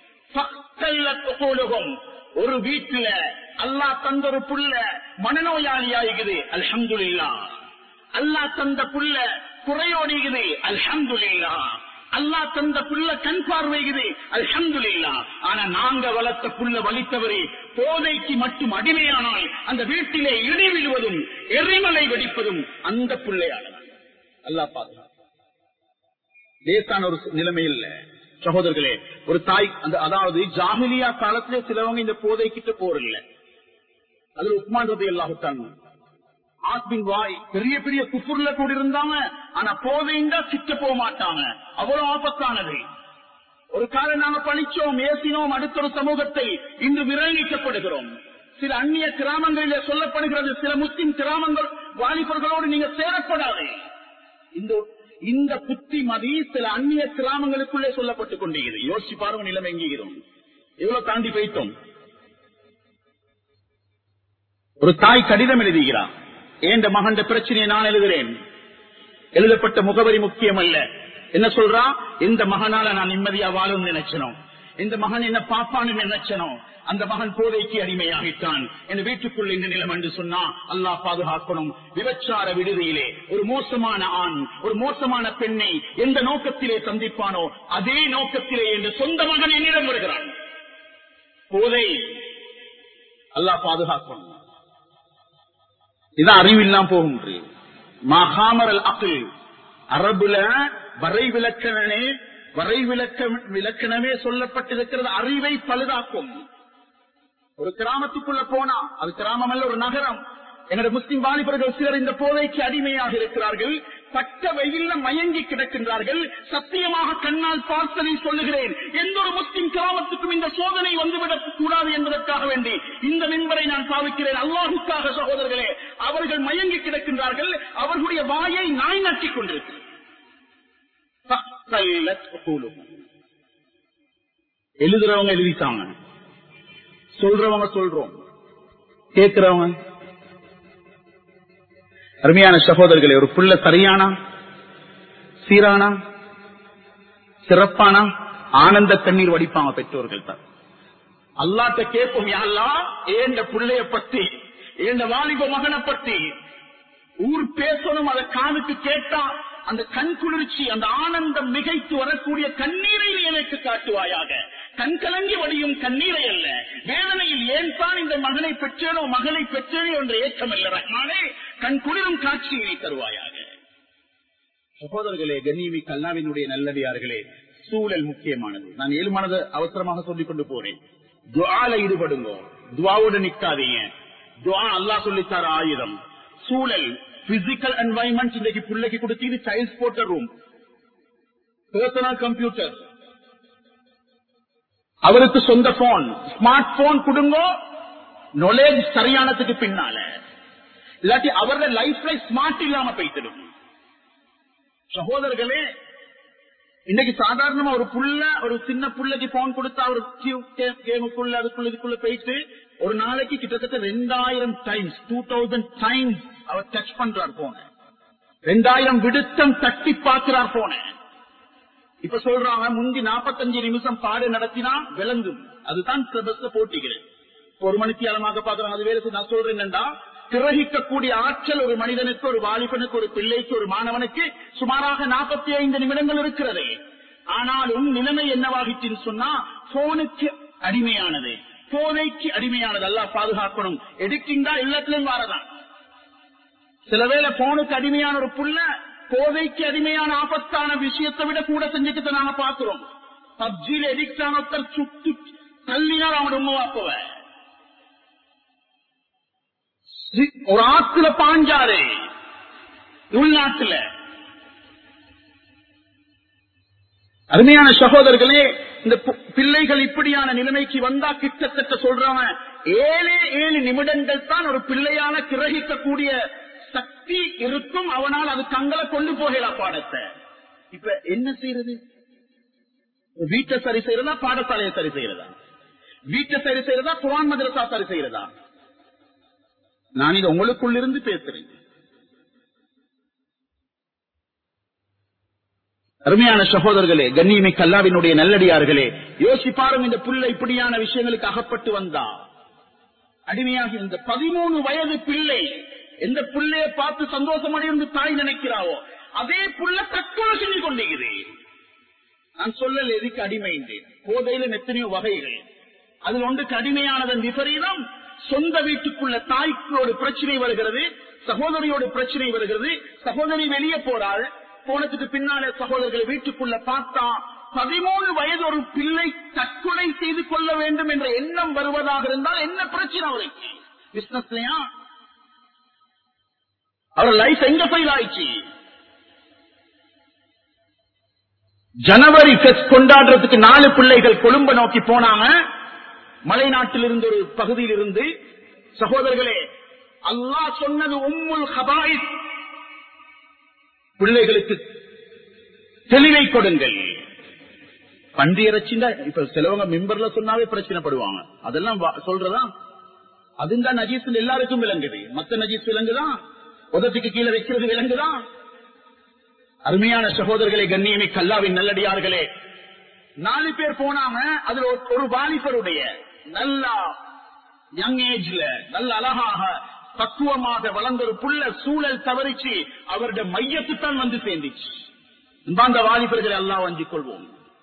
போலுகம் ஒரு வீட்டுல அல்லா தந்த ஒரு புள்ள மனநோயாளி ஆகுது அல்ஹம்துலில்லா அல்லா தந்த புள்ள குறையோடிகுது அல்ஹம்துலில்லா அல்லா தந்த புள்ள கண் பார்வைகுது அல்ஹம்துலில்லா ஆனா நாங்க வளர்த்த புள்ள வலித்தவரே போதைக்கு மட்டும் அடிமையானால் அந்த வீட்டிலே இடி விழுவதும் எரிமலை வெடிப்பதும் அந்த பிள்ளையாளர் அல்லா பாதுகாப்பு லேசான ஒரு நிலைமை இல்ல சகோதரர்களே ஒரு தாய் அந்த அதாவது ஜாமிலியா காலத்திலே சிலவங்க இந்த போதை கிட்ட போரில்ல அதுல உப்மான்றது எல்லாத்தான் ஆத்மின் வாய் பெரிய பெரிய குப்புர்ல கூட இருந்தாங்க ஆனா போதைந்தா கிட்ட போக மாட்டாங்க அவ்வளவு ஆபத்தானது ஒரு காலம் நாங்க பழிச்சோம் ஏசினோம் அடுத்த ஒரு சமூகத்தை இன்று விரலிக்கப்படுகிறோம் சில அந்நிய கிராமங்களிலே சொல்லப்படுகிறது சில முஸ்லிம் கிராமங்கள் வாலிபர்களோடு நீங்க சேரப்படாது இந்த இந்த புத்திமதி சில அந்நிய கிராமங்களுக்குள்ளே சொல்லப்பட்டுக் கொண்டிருக்கிறது யோசிச்சு பாருங்க நிலைமை எங்கிறோம் எவ்வளவு தாண்டி போயிட்டோம் ஒரு தாய் கடிதம் எழுதுகிறார் ஏண்ட மகண்ட பிரச்சனையை நான் எழுதுகிறேன் எழுதப்பட்ட முகவரி முக்கியம் அல்ல என்ன சொல்றா எந்த மகனால நான் நிம்மதியா வாழும் நினைச்சனோ இந்த மகன் என்ன பாப்பான்னு நினைச்சனோ அந்த மகன் போதைக்கு அடிமையாகிட்டான் என் வீட்டுக்குள் இந்த நிலம் என்று சொன்னா அல்லாஹ் பாதுகாக்கணும் விபச்சார விடுதியிலே ஒரு மோசமான ஆண் ஒரு மோசமான பெண்ணை எந்த நோக்கத்திலே சந்திப்பானோ அதே நோக்கத்திலே என்று சொந்த மகன் என்னிடம் வருகிறான் போதை அல்லாஹ் பாதுகாக்கணும் இதான் அறிவில்லாம் போகும் மகாமரல் அகில் அரபுல வரை விளக்கணனே வரை விளக்க விளக்கணமே சொல்லப்பட்டிருக்கிறது அறிவை பழுதாக்கும் ஒரு கிராமத்துக்குள்ள போனா அது கிராமம் அல்ல ஒரு நகரம் என்னோட முஸ்லிம் வாலிபர்கள் சிலர் இந்த போதைக்கு அடிமையாக இருக்கிறார்கள் பட்ட வெயில்ல மயங்கி கிடக்கின்றார்கள் சத்தியமாக கண்ணால் பார்த்ததை சொல்லுகிறேன் எந்த ஒரு முஸ்லிம் கிராமத்துக்கும் இந்த சோதனை வந்துவிடக் கூடாது என்பதற்காக வேண்டி இந்த மின்பரை நான் பாவிக்கிறேன் அல்லாஹுக்காக சகோதரர்களே அவர்கள் மயங்கி கிடக்கின்றார்கள் அவர்களுடைய வாயை நாய் நட்டிக் கொண்டிருக்கிறது فَقَلَّتْ عُقُولُهُمْ. எழுதுறவங்க எழுதிட்டாங்க சொல்றவங்க சொல்றோம் கேட்கிறவங்க அருமையான சகோதரர்களே ஒரு புள்ள சரியானா சீரானா சிறப்பானா ஆனந்த கண்ணீர் வடிப்பாங்க பெற்றோர்கள் தான் அல்லாட்ட கேட்போம் யாழ்லா ஏண்ட பிள்ளைய பத்தி ஏண்ட வாலிப மகனை பத்தி ஊர் பேசணும் அதை காதுக்கு கேட்டா அந்த கண் குளிர்ச்சி அந்த ஆனந்தம் மிகைத்து வரக்கூடிய கண்ணீரை நீ எனக்கு காட்டுவாயாக கண் கலங்கி வடியும் கண்ணீரை அல்ல வேதனையில் ஏன் தான் இந்த மகனை பெற்றேனோ மகளை பெற்றேனோ என்ற ஏற்றம் அல்ல ரஹ்மானே கண் குளிரும் காட்சியை தருவாயாக சகோதரர்களே கண்ணியமி கல்லாவினுடைய நல்லடியார்களே சூழல் முக்கியமானது நான் ஏழுமானது அவசரமாக சொல்லிக் கொண்டு போறேன் துவால ஈடுபடுங்க துவாவோட நிக்காதீங்க துவா அல்லாஹ் சொல்லித்தார ஆயுதம் சூழல் பிசிக்கல் என்வாயன்மெண்ட் இன்னைக்கு பிள்ளைக்கு கொடுத்தீங்க சைல்ட் போட்ட ரூம் பர்சனல் கம்ப்யூட்டர் அவருக்கு சொந்த போன் ஸ்மார்ட் போன் கொடுங்க நாலேஜ் சரியானதுக்கு பின்னால இல்லாட்டி அவரோட லைஃப்ல ஸ்மார்ட் இல்லாம போய்த்திடும் சகோதரர்களே இன்னைக்கு சாதாரணமா ஒரு புள்ள ஒரு சின்ன புள்ளைக்கு போன் கொடுத்தா ஒரு கேமுக்குள்ள அதுக்குள்ள இதுக்குள்ள போயிட்டு ஒரு நாளைக்கு கிட்டத்தட்ட ரெண்டாயிரம் டைம்ஸ் டூ தௌசண்ட் டைம்ஸ் அவர் டச் பண்றார் போன ரெண்டாயிரம் விடுத்தம் தட்டி பார்க்கிறார் போன இப்ப சொல்றாங்க முந்தி நாற்பத்தஞ்சு நிமிஷம் பாடு நடத்தினா விளங்கும் அதுதான் சிலபஸ் போட்டிக்கிறேன் ஒரு மணித்தியாலமாக பாக்குறாங்க அது வேறு நான் சொல்றேன் என்னண்டா கிரகிக்கக்கூடிய ஆற்றல் ஒரு மனிதனுக்கு ஒரு வாலிபனுக்கு ஒரு பிள்ளைக்கு ஒரு மாணவனுக்கு சுமாராக நாற்பத்தி ஐந்து நிமிடங்கள் இருக்கிறது ஆனாலும் நிலைமை என்னவாகிச்சுன்னு சொன்னா போனுக்கு அடிமையானது போதைக்கு அடிமையானது எல்லாம் பாதுகாக்கணும் எடிட்டிங் தான் எல்லாத்திலும் வரதான் சில வேளை போனுக்கு அடிமையான ஒரு புள்ள போதைக்கு அடிமையான ஆபத்தான விஷயத்தை விட கூட செஞ்சுக்கிட்டு நாங்க பாக்குறோம் பப்ஜியில எடிக்ட் ஆன ஒருத்தர் சுட்டு தள்ளினால் அவனோட உண்மைவாக்குவ ஒரு ஆத்துல பாஞ்சாரு உள்நாட்டுல அருமையான சகோதரர்களே இந்த பிள்ளைகள் இப்படியான நிலைமைக்கு வந்தா கிட்டத்தட்ட சொல்றாங்க ஏழே ஏழு நிமிடங்கள் தான் ஒரு பிள்ளையால கிரகிக்கக்கூடிய சக்தி இருக்கும் அவனால் அது தங்களை கொண்டு போகலாம் பாடத்தை இப்ப என்ன செய்யறது வீட்டை சரி செய்யறதா பாடசாலையை சரி செய்யறதா வீட்டை சரி செய்யறதா குரான் மதரசா சரி செய்யறதா நான் இது உங்களுக்குள்ள இருந்து பேசுறேன் அருமையான சகோதரர்களே கண்ணியமை கல்லாவினுடைய நல்லடியார்களே யோசிப்பாரும் இந்த புள்ள இப்படியான விஷயங்களுக்கு அகப்பட்டு வந்தா அடிமையாகி இந்த பதிமூணு வயது பிள்ளை எந்த பிள்ளைய பார்த்து சந்தோஷம் அடைந்து தாய் நினைக்கிறாவோ அதே புள்ள தற்கொலை செஞ்சு கொண்டிருக்கிறேன் நான் சொல்லல எதுக்கு அடிமை போதையில எத்தனையோ வகைகள் அதில் ஒன்றுக்கு அடிமையானதன் விபரீதம் சொந்த வீட்டுக்குள்ள தாய்க்கு பிரச்சனை வருகிறது சகோதரியோட பிரச்சனை வருகிறது சகோதரி வெளியே போறாள் போனதுக்கு பின்னாலே சகோதரர்கள் வீட்டுக்குள்ள பார்த்தா பதிமூணு வயது ஒரு பிள்ளை தற்கொலை செய்து கொள்ள வேண்டும் என்ற எண்ணம் வருவதாக இருந்தால் என்ன பிரச்சனை அவருக்கு பிசினஸ்லயா அவர் லைஃப் எங்க ஃபெயில் ஆயிடுச்சு ஜனவரி ஃபெஸ்ட் கொண்டாடுறதுக்கு நாலு பிள்ளைகள் கொழும்ப நோக்கி போனாங்க மலைநாட்டில் இருந்து ஒரு பகுதியில் இருந்து சகோதரர்களே அல்லாஹ் சொன்னது உம்முல் ஹபாயிஸ் பிள்ளைகளுக்கு தெளிவை கொடுங்கள் பன்றி இறைச்சிண்டா இப்ப சிலவங்க மெம்பர்ல சொன்னாவே பிரச்சனைப்படுவாங்க அதெல்லாம் சொல்றதா அதுதான் நஜீஸ் எல்லாருக்கும் விளங்குது மத்த நஜீஸ் விளங்குதான் உதத்துக்கு கீழே வைக்கிறது விளங்குதான் அருமையான சகோதரர்களை கண்ணியமி கல்லாவின் நல்லடியார்களே நாலு பேர் போனாங்க அதுல ஒரு வாலிபருடைய நல்லா யங் ஏஜ்ல நல்ல அழகாக பக்குவமாக வளர்ந்த ஒரு புள்ள சூழல் தவறிச்சு அவருடைய மையத்துத்தான் வந்து சேர்ந்துச்சு அந்த வாலிபர்களை எல்லாம் வஞ்சிக் கொள்வோம்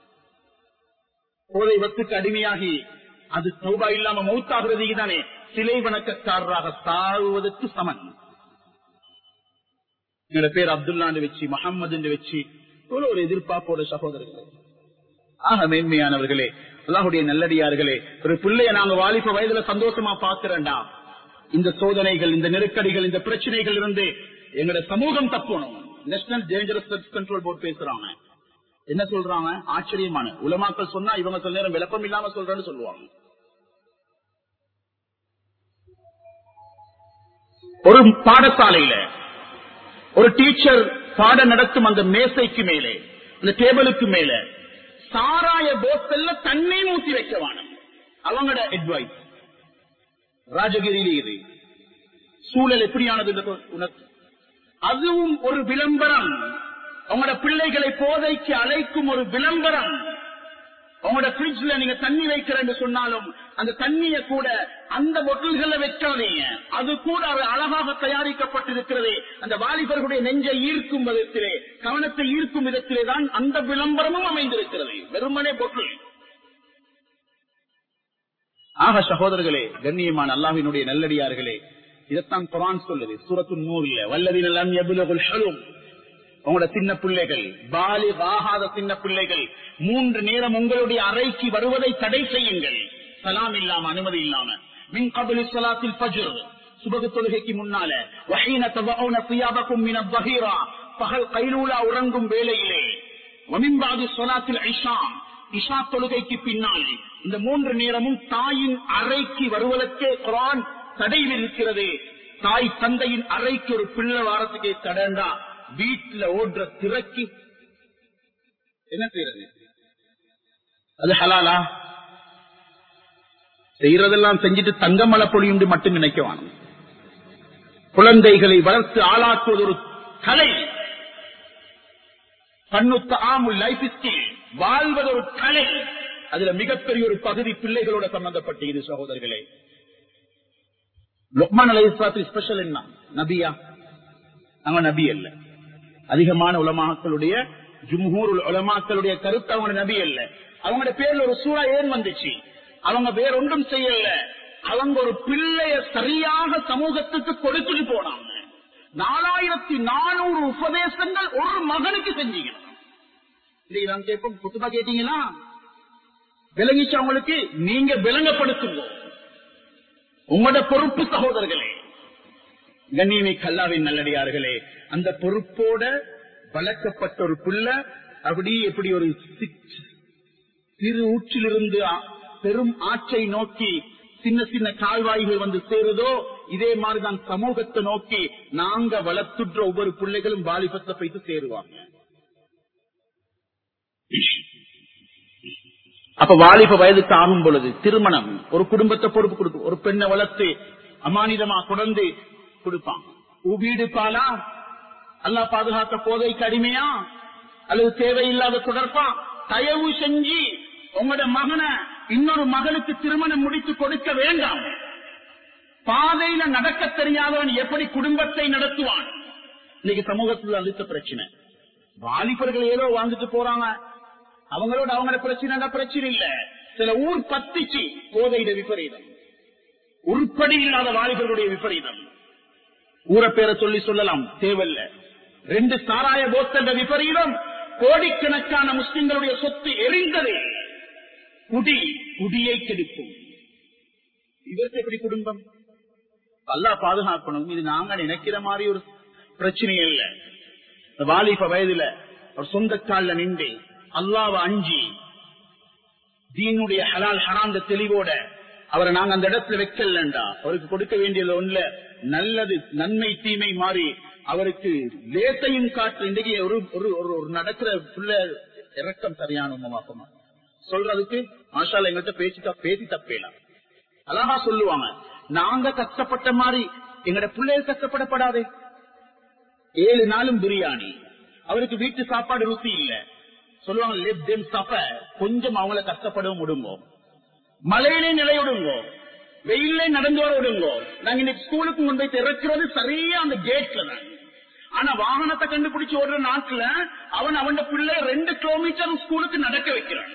போதை வத்துக்கு அடிமையாகி அது சௌபா இல்லாம மௌத்தாகிறது தானே சிலை வணக்கக்காரராக சாகுவதற்கு சமன் எங்களோட பேர் அப்துல்லான்னு வச்சு முகம்மது வச்சு இவ்வளவு ஒரு எதிர்பார்ப்போட சகோதரர்களே ஆக மேன்மையானவர்களே அல்லாஹுடைய நல்லடியார்களே ஒரு பிள்ளைய நாங்க வாலிப வயதுல சந்தோஷமா பாக்குறேன்டா இந்த சோதனைகள் இந்த நெருக்கடிகள் இந்த பிரச்சனைகள் இருந்து எங்களோட சமூகம் தப்பணும் national dangerous drugs control board பேசுறாங்க என்ன சொல்றாங்க ஆச்சரியமான உலமாக்கள் சொன்னா இவங்க சில நேரம் விளப்பம் இல்லாம சொல்றேன்னு சொல்லுவாங்க ஒரு பாடசாலையில ஒரு டீச்சர் பாடம் நடத்தும் அந்த மேசைக்கு மேலே அந்த டேபிளுக்கு மேல சாராய போத்தல்ல தண்ணி ஊத்தி வைக்க வேணும் அவங்களோட அட்வைஸ் ராஜகிரியில இது சூழல் எப்படியானது என்று உனக்கு அதுவும் ஒரு விளம்பரம் உங்களோட பிள்ளைகளை போதைக்கு அழைக்கும் ஒரு விளம்பரம் உங்களோட பிரிட்ஜ்ல நீங்க தண்ணி வைக்கிறேன்னு சொன்னாலும் அந்த தண்ணிய கூட அந்த பொட்டில்களை வைக்காதீங்க அது கூட அது அழகாக தயாரிக்கப்பட்டிருக்கிறது அந்த வாலிபர்களுடைய நெஞ்சை ஈர்க்கும் விதத்திலே கவனத்தை ஈர்க்கும் விதத்திலே தான் அந்த விளம்பரமும் அமைந்திருக்கிறது வெறுமனே பொட்டில் ஆக சகோதரர்களே கண்ணியமான அல்லாஹினுடைய நல்லடியார்களே இதைத்தான் குரான் சொல்லுது சூரத்து நூறுல வல்லதினெல்லாம் எவ்வளவு ஹலும் உங்களோட சின்ன பிள்ளைகள் பாலி ஆகாத சின்ன பிள்ளைகள் மூன்று நேரம் உங்களுடைய அறைக்கு வருவதை தடை செய்யுங்கள் சலாம் இல்லாம அனுமதி இல்லாம மின் கபலி சலாத்தில் பஜர் சுபகு தொழுகைக்கு முன்னால வஹீன தபவுன சியாபக்கும் மின பஹீரா பகல் கைலூலா உறங்கும் வேளையிலே வமின்பாதி சொலாத்தில் ஐஷாம் இஷா தொழுகைக்கு பின்னால் இந்த மூன்று நேரமும் தாயின் அறைக்கு வருவதற்கே குரான் தடையில் இருக்கிறது தாய் தந்தையின் அறைக்கு ஒரு பிள்ளை வாரத்துக்கே தடண்டா வீட்டுல ஓடுற திறக்கி என்ன செய்யறது அது ஹலாலா செய்யறதெல்லாம் செஞ்சுட்டு தங்கமலை பொழியும் மட்டும் நினைக்கவான குழந்தைகளை வளர்த்து ஆளாக்குவது ஒரு கலை கண்ணுத்த ஆமுல் லைஃப் ஸ்கில் வாழ்வது ஒரு கலை அதுல மிகப்பெரிய ஒரு பகுதி பிள்ளைகளோட சம்பந்தப்பட்டு இது சகோதரர்களே லுக்மான் அலை ஸ்பெஷல் என்ன நபியா அவங்க நபி அல்ல அதிகமான உலமாக்களுடைய ஜும்ஹூர் உலமாக்களுடைய கருத்து அவங்க நபி அல்ல அவங்களோட பேர்ல ஒரு சூழா ஏன் வந்துச்சு அவங்க வேறொன்றும் செய்யல அவங்க ஒரு பிள்ளைய சரியாக சமூகத்துக்கு கொடுத்துட்டு போனாங்க நாலாயிரத்தி நானூறு உபதேசங்கள் ஒரு மகனுக்கு செஞ்சீங்க இன்னைக்கு நான் கேட்போம் குத்துபா கேட்டீங்களா விளங்கிச்சு அவங்களுக்கு நீங்க விளங்கப்படுத்துங்க உங்களோட பொறுப்பு சகோதரர்களே கண்ணியமை கல்லாவின் நல்லடியார்களே அந்த பொறுப்போட வளர்க்கப்பட்ட ஒரு புள்ள அப்படி எப்படி ஒரு சிறு ஊற்றிலிருந்து பெரும் ஆற்றை நோக்கி சின்ன சின்ன கால்வாய்கள் வந்து சேருதோ இதே மாதிரிதான் சமூகத்தை நோக்கி நாங்க வளர்த்துன்ற ஒவ்வொரு பிள்ளைகளும் வாலிபத்தை போயிட்டு சேருவாங்க அப்ப வாலிப வயதுக்கு ஆகும் பொழுது திருமணம் ஒரு குடும்பத்தை பொறுப்பு கொடுக்கும் ஒரு பெண்ணை வளர்த்து அமானிதமா குழந்தை கொடுப்பான் வீடு பாலா அல்லா பாதுகாத்த போதைக்கு அடிமையா அல்லது தேவையில்லாத தொடர்பா தயவு செஞ்சு உங்களோட மகனை இன்னொரு மகளுக்கு திருமணம் முடித்து கொடுக்க வேண்டாம் பாதையில நடக்க தெரியாதவன் எப்படி குடும்பத்தை நடத்துவான் இன்னைக்கு சமூகத்தில் அளித்த பிரச்சனை வாலிபர்கள் ஏதோ வாழ்ந்துட்டு போறாங்க அவங்களோட அவங்களோட பிரச்சனை பிரச்சனை இல்ல சில ஊர் பத்திச்சு போதையிட விபரீதம் உருப்படி இல்லாத வாலிபர்களுடைய விபரீதம் ஊர பேரை சொல்லி சொல்லலாம் தேவையில்ல ரெண்டு சாராய போத்தண்ட விபரீதம் கோடிக்கணக்கான முஸ்லிம்களுடைய சொத்து எரிந்தது குடி குடியை கெடுக்கும் இதற்கு எப்படி குடும்பம் அல்லா பாதுகாக்கணும் இது நாங்க நினைக்கிற மாதிரி ஒரு பிரச்சனை இல்ல வாலிப வயதுல ஒரு சொந்த காலில் நின்று அல்லாவ அஞ்சி தீனுடைய ஹலால் ஹராந்த தெளிவோட அவரை நாங்க அந்த இடத்துல வைக்கலண்டா அவருக்கு கொடுக்க வேண்டியது ஒண்ணுல நல்லது நன்மை தீமை மாறி அவருக்கு லேசையும் காற்று இன்றைக்கு ஒரு ஒரு ஒரு நடக்கிற புள்ள இறக்கம் சரியான உண்மமாக்கமா சொல்றதுக்கு மாஷால எங்கள்கிட்ட பேச்சு பேசி தப்பேலாம் அழகா சொல்லுவாங்க நாங்க கஷ்டப்பட்ட மாதிரி எங்கட பிள்ளைகள் கஷ்டப்படப்படாதே ஏழு நாளும் பிரியாணி அவருக்கு வீட்டு சாப்பாடு ருசி இல்ல சொல்லுவாங்க லெப் தெம் சஃப கொஞ்சம் அவங்கள கஷ்டப்படவும் விடுங்கோ மழையிலே நிலையிடுங்கோ வெயிலே நடந்து வர விடுங்கோ நாங்க இன்னைக்கு ஸ்கூலுக்கு கொண்டு போய் திறக்கிறது சரியா அந்த கேட்ல தான் ஆனா வாகனத்தை கண்டுபிடிச்சு ஓடுற நாட்டுல அவன் அவன் பிள்ளை ரெண்டு கிலோமீட்டர் ஸ்கூலுக்கு நடக்க வைக்கிறான்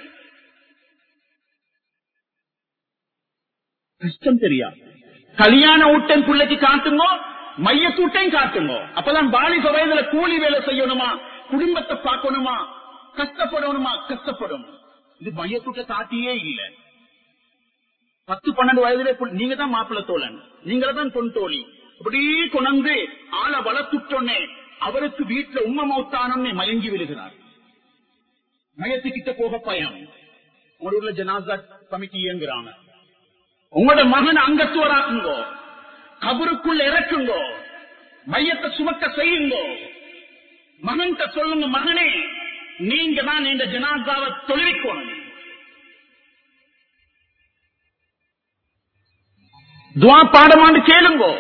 கஷ்டம் தெரியா கல்யாண ஊட்டன் பிள்ளைக்கு காட்டுங்கோ மைய சூட்டையும் காட்டுங்கோ அப்பதான் பாலிச வயதுல கூலி வேலை செய்யணுமா குடும்பத்தை பார்க்கணுமா கஷ்டப்படணுமா கஷ்டப்படும் இது மையத்தூட்ட காட்டியே இல்ல பத்து பன்னெண்டு வயதுல நீங்க தான் மாப்பிள்ள தோழன் நீங்கள தான் பொன் தோழி அப்படி கொண்டு ஆளை வளர்த்துட்டோன்னே அவருக்கு வீட்டுல உம்ம மௌத்தானம்னு மயங்கி விழுகிறார் மயத்துக்கிட்ட போக பயம் ஒரு ஊர்ல ஜனாசா கமிட்டி இயங்குறாங்க உங்களோட மகன் அங்கத்துவராக்குங்கோ கபருக்குள்ள இறக்குங்கோ மையத்தை சுமக்க செய்யுங்கோ மகன்கிட்ட சொல்லுங்க மகனே நீங்க தான் இந்த ஜனாசாவை தொழிலிக்கணும் துவா பாடமான்னு கேளுங்கோ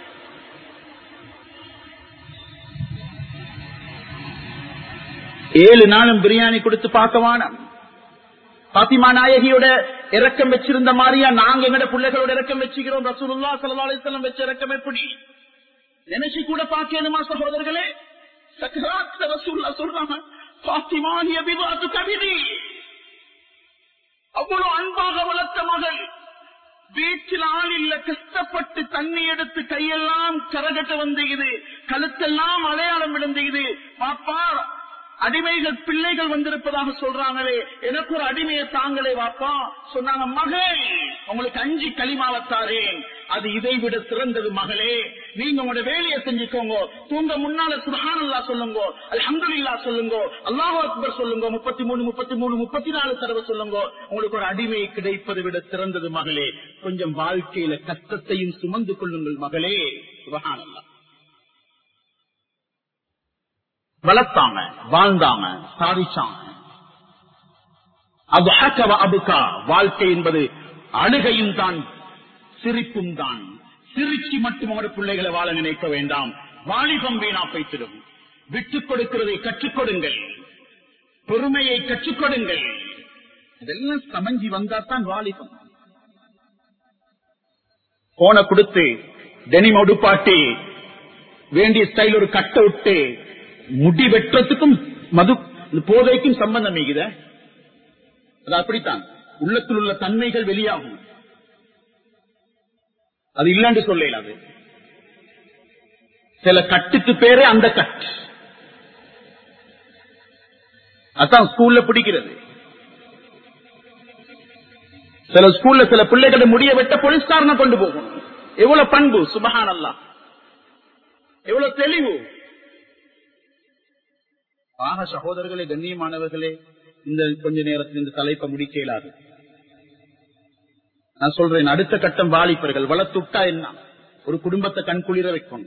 ஏழு நாளும் பிரியாணி கொடுத்து பார்க்க வானம் பாத்திமா நாயகியோட இறக்கம் வச்சிருந்த மாதிரியா நாங்க எங்கட பிள்ளைகளோட இறக்கம் வச்சுக்கிறோம் ரசூலுல்லா ஸல்லல்லாஹு அலைஹி வஸல்லம் வச்ச இறக்கம் எப்படி நினைச்சு கூட பார்க்கணுமா சகோதரர்களே சக்கராத்ல ரசூலுல்லா சொல்றாங்க பாத்திமா நீ விவாத்து கவிதை அவ்வளவு அன்பாக வளர்த்த மகள் வீட்டில் ஆள் இல்ல கஷ்டப்பட்டு தண்ணி எடுத்து கையெல்லாம் கரகட்ட வந்தது கழுத்தெல்லாம் அடையாளம் விழுந்தது பாப்பா அடிமைகள் பிள்ளைகள் வந்திருப்பதாக சொல்றாங்களே எனக்கு ஒரு அடிமையை தாங்களே வாப்பா சொன்னாங்க மகள் உங்களுக்கு அஞ்சு களிமாவத்தாரேன் அது இதை விட சிறந்தது மகளே நீங்க உங்களோட வேலையை செஞ்சுக்கோங்க தூங்க முன்னால சுஹானல்லா சொல்லுங்க அல்ஹம்துலில்லா சொல்லுங்க அல்லாஹ் அக்பர் சொல்லுங்க முப்பத்தி மூணு முப்பத்தி மூணு முப்பத்தி நாலு தடவை சொல்லுங்க உங்களுக்கு ஒரு அடிமை கிடைப்பதை விட சிறந்தது மகளே கொஞ்சம் வாழ்க்கையில கஷ்டத்தையும் சுமந்து கொள்ளுங்கள் மகளே சுபஹானல்லா வளர்த்தாங்க வாழ்ந்தாங்க சாதிச்சாங்க அது அக்கவ அபுக்கா வாழ்க்கை என்பது அழுகையும் தான் சிரிப்பும் தான் சிரிச்சு மட்டும் உங்களோட பிள்ளைகளை வாழ நினைக்க வேண்டாம் வாலிபம் வீணா போய்த்திடும் விட்டுக் கொடுக்கிறதை கற்றுக் கொடுங்கள் பொறுமையை கற்றுக் கொடுங்கள் இதெல்லாம் சமஞ்சி வந்தாத்தான் வாலிபம் போன கொடுத்து டெனிம் உடுப்பாட்டி வேண்டிய ஸ்டைல் ஒரு கட்ட விட்டு முடி வெட்டுறதுக்கும் மது போதைக்கும் சம்பந்தம் மிகுத அது அப்படித்தான் உள்ளத்தில் உள்ள தன்மைகள் வெளியாகும் அது இல்லன்னு சொல்ல அது சில கட்டுக்கு பேரே அந்த கட் அதான் ஸ்கூல்ல பிடிக்கிறது சில ஸ்கூல்ல சில பிள்ளைகளை முடிய வெட்ட போலீஸ்காரனை கொண்டு போகணும் எவ்வளவு பண்பு சுபகான் அல்லா எவ்வளவு தெளிவு ஆக சகோதரர்களே கண்ணியமானவர்களே இந்த கொஞ்ச நேரத்தில் இந்த தலைப்பை முடிக்க இயலாது நான் சொல்றேன் அடுத்த கட்டம் வாலிபர்கள் வளர்த்துட்டா என்ன ஒரு குடும்பத்தை கண்குளிர வைக்கணும்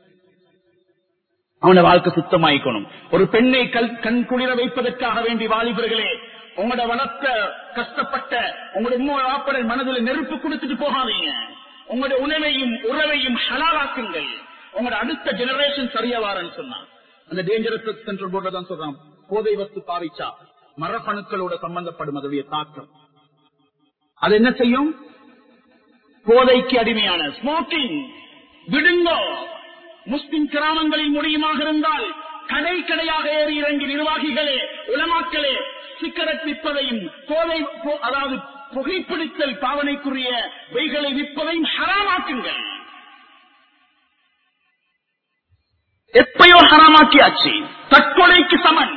அவன வாழ்க்கை சுத்தமாயிக்கணும் ஒரு பெண்ணை கல் கண் குளிர வைப்பதற்காக வேண்டி வாலிபர்களே உங்களோட வளர்த்த கஷ்டப்பட்ட உங்களோட உண்மை வாப்பட மனதில் நெருப்பு கொடுத்துட்டு போகாதீங்க உங்களோட உணவையும் உறவையும் ஹலாலாக்குங்கள் உங்களோட அடுத்த ஜெனரேஷன் சரியா வாரன்னு சொன்னான் அந்த டேஞ்சரஸ் சென்ட்ரல் போர்ட்ல தான் சொல்றான் போதை வஸ்து பாவிச்சா மரப்பணுக்களோட சம்பந்தப்படும் அதனுடைய தாக்கம் அது என்ன செய்யும் போதைக்கு அடிமையான ஸ்மோக்கிங் விடுங்கோ முஸ்லிம் கிராமங்களில் முடியுமாக இருந்தால் கடை கடையாக ஏறி இறங்கி நிர்வாகிகளே உலமாக்களே சிக்கரட் விற்பதையும் போதை போ- அதாவது புகைப்பிடித்தல் பாவனைக்குரிய வைகளை விற்பதையும் ஹராமாக்குங்கள் எப்பயோ ஹராமாக்கியாச்சு தற்கொலைக்கு சமன்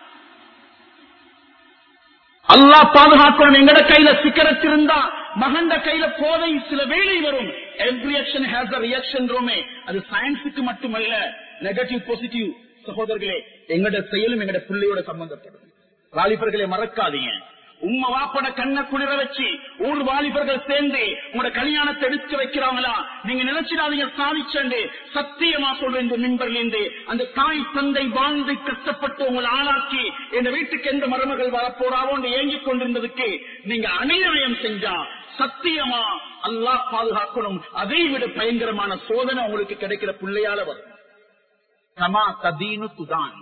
அல்லா பாதுகாக்கணும் எங்கட கையில சிக்கரத் இருந்தா மகண்ட கையில போதை சில வேலை வரும் every action has a reaction ரோமே அது சயின்ஸுக்கு மட்டுமல்ல நெகட்டிவ் பாசிட்டிவ் சகோதரர்களே எங்கட செயலும் எங்கட பிள்ளையோட சம்பந்தப்படும் வாலிபர்களை மறக்காதீங்க உம்ம வாப்பட கண்ண குளிர வச்சு ஊர் வாலிபர்கள் சேர்ந்து உங்களோட கல்யாணத்தை எடுத்து வைக்கிறாங்களா நீங்க நினைச்சிடாதீங்க சாதிச்சண்டு சத்தியமா சொல்ற இந்த மின்பர்லேருந்து அந்த தாய் தந்தை வாழ்ந்து கஷ்டப்பட்டு உங்களை ஆளாக்கி எங்க வீட்டுக்கு எந்த மருமகள் வரப்போறாவோன்னு ஏங்கிக் கொண்டிருந்ததுக்கு நீங்க அநியாயம் செஞ்சா சத்தியமா அல்லாஹ் பாதுகாக்கணும் அதை விட பயங்கரமான சோதனை உங்களுக்கு கிடைக்கிற பிள்ளையால வரும் கமா ததீனு துதான்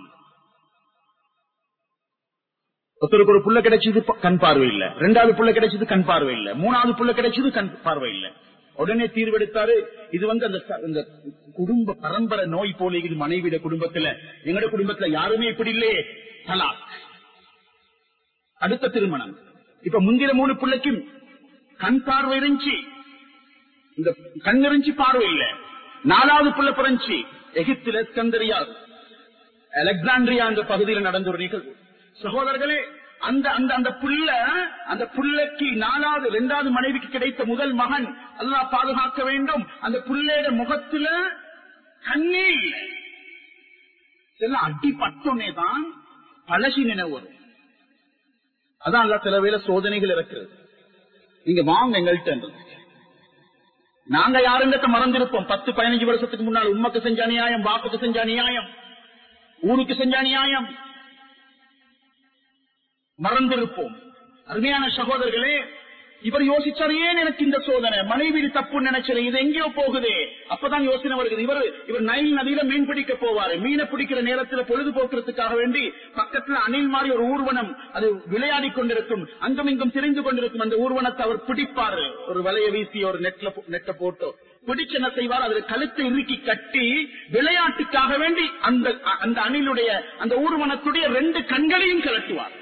ஒருத்தருக்கு ஒரு புள்ள கிடைச்சது ப- கண் பார்வை இல்ல ரெண்டாவது புள்ள கிடைச்சது கண் பார்வை இல்ல மூணாவது புள்ள கிடைச்சது கண் பார்வை இல்ல உடனே தீர்வெடுத்தாரு இது வந்து அந்த ச- இந்த குடும்ப பரம்பரை நோய் போல இது மனைவிட குடும்பத்துல எங்கட குடும்பத்துல யாருமே இப்படி இல்லையே தலாக் அடுத்த திருமணம் இப்ப முந்தின மூணு பிள்ளைக்கும் கண் பார்வை இருந்துச்சு இந்த கண் இருந்துச்சு பார்வை இல்ல நாலாவது புள்ள பிறந்துச்சு எகிப்தில ஸ்கந்தரியா அலெக்சாண்ட்ரியா என்ற பகுதியில் நடந்த ஒரு நிகழ்வு சகோதரர்களே அந்த அந்த அந்த புள்ள அந்த புள்ளைக்கு நாலாவது இரண்டாவது மனைவிக்கு கிடைத்த முதல் மகன் அல்லாஹ் பாதுகாக்க வேண்டும் அந்த புள்ளையோட முகத்துல கண்ணே இல்லை இதெல்லாம் அடிப்பட்டோன்னே தான் பழசி நினைவு வரும் அதான் அல்ல சில வேளை சோதனைகள் இருக்கிறது நீங்க வாங்க எங்கள்கிட்ட நாங்க யாருங்கத்த மறந்திருப்போம் பத்து பதினஞ்சு வருஷத்துக்கு முன்னால் உண்மைக்கு செஞ்ச நியாயம் பாப்புக்கு செஞ்ச நியாயம் ஊருக்கு செஞ்ச நியாயம் மறந்திருப்போம் அருமையான சகோதரர்களே இவர் யோசிச்சார் ஏன் எனக்கு இந்த சோதனை மனைவி தப்பு நினைச்சது இது எங்கேயோ போகுது அப்பதான் யோசனை வருகிறது இவர் இவர் நைல் நதியில மீன் பிடிக்க போவாரு மீனை பிடிக்கிற நேரத்துல பொழுதுபோக்குறதுக்காக வேண்டி பக்கத்துல அணில் மாதிரி ஒரு ஊர்வனம் அது விளையாடி கொண்டிருக்கும் அங்கும் இங்கும் திரிந்து கொண்டிருக்கும் அந்த ஊர்வனத்தை அவர் பிடிப்பாரு ஒரு வலைய வீசி ஒரு நெட்ல நெட்ட போட்டோ பிடிச்சு என்ன செய்வார் அதில் கழுத்தை இறுக்கி கட்டி விளையாட்டுக்காக வேண்டி அந்த அந்த அணிலுடைய அந்த ஊர்வனத்துடைய ரெண்டு கண்களையும் கலட்டுவார்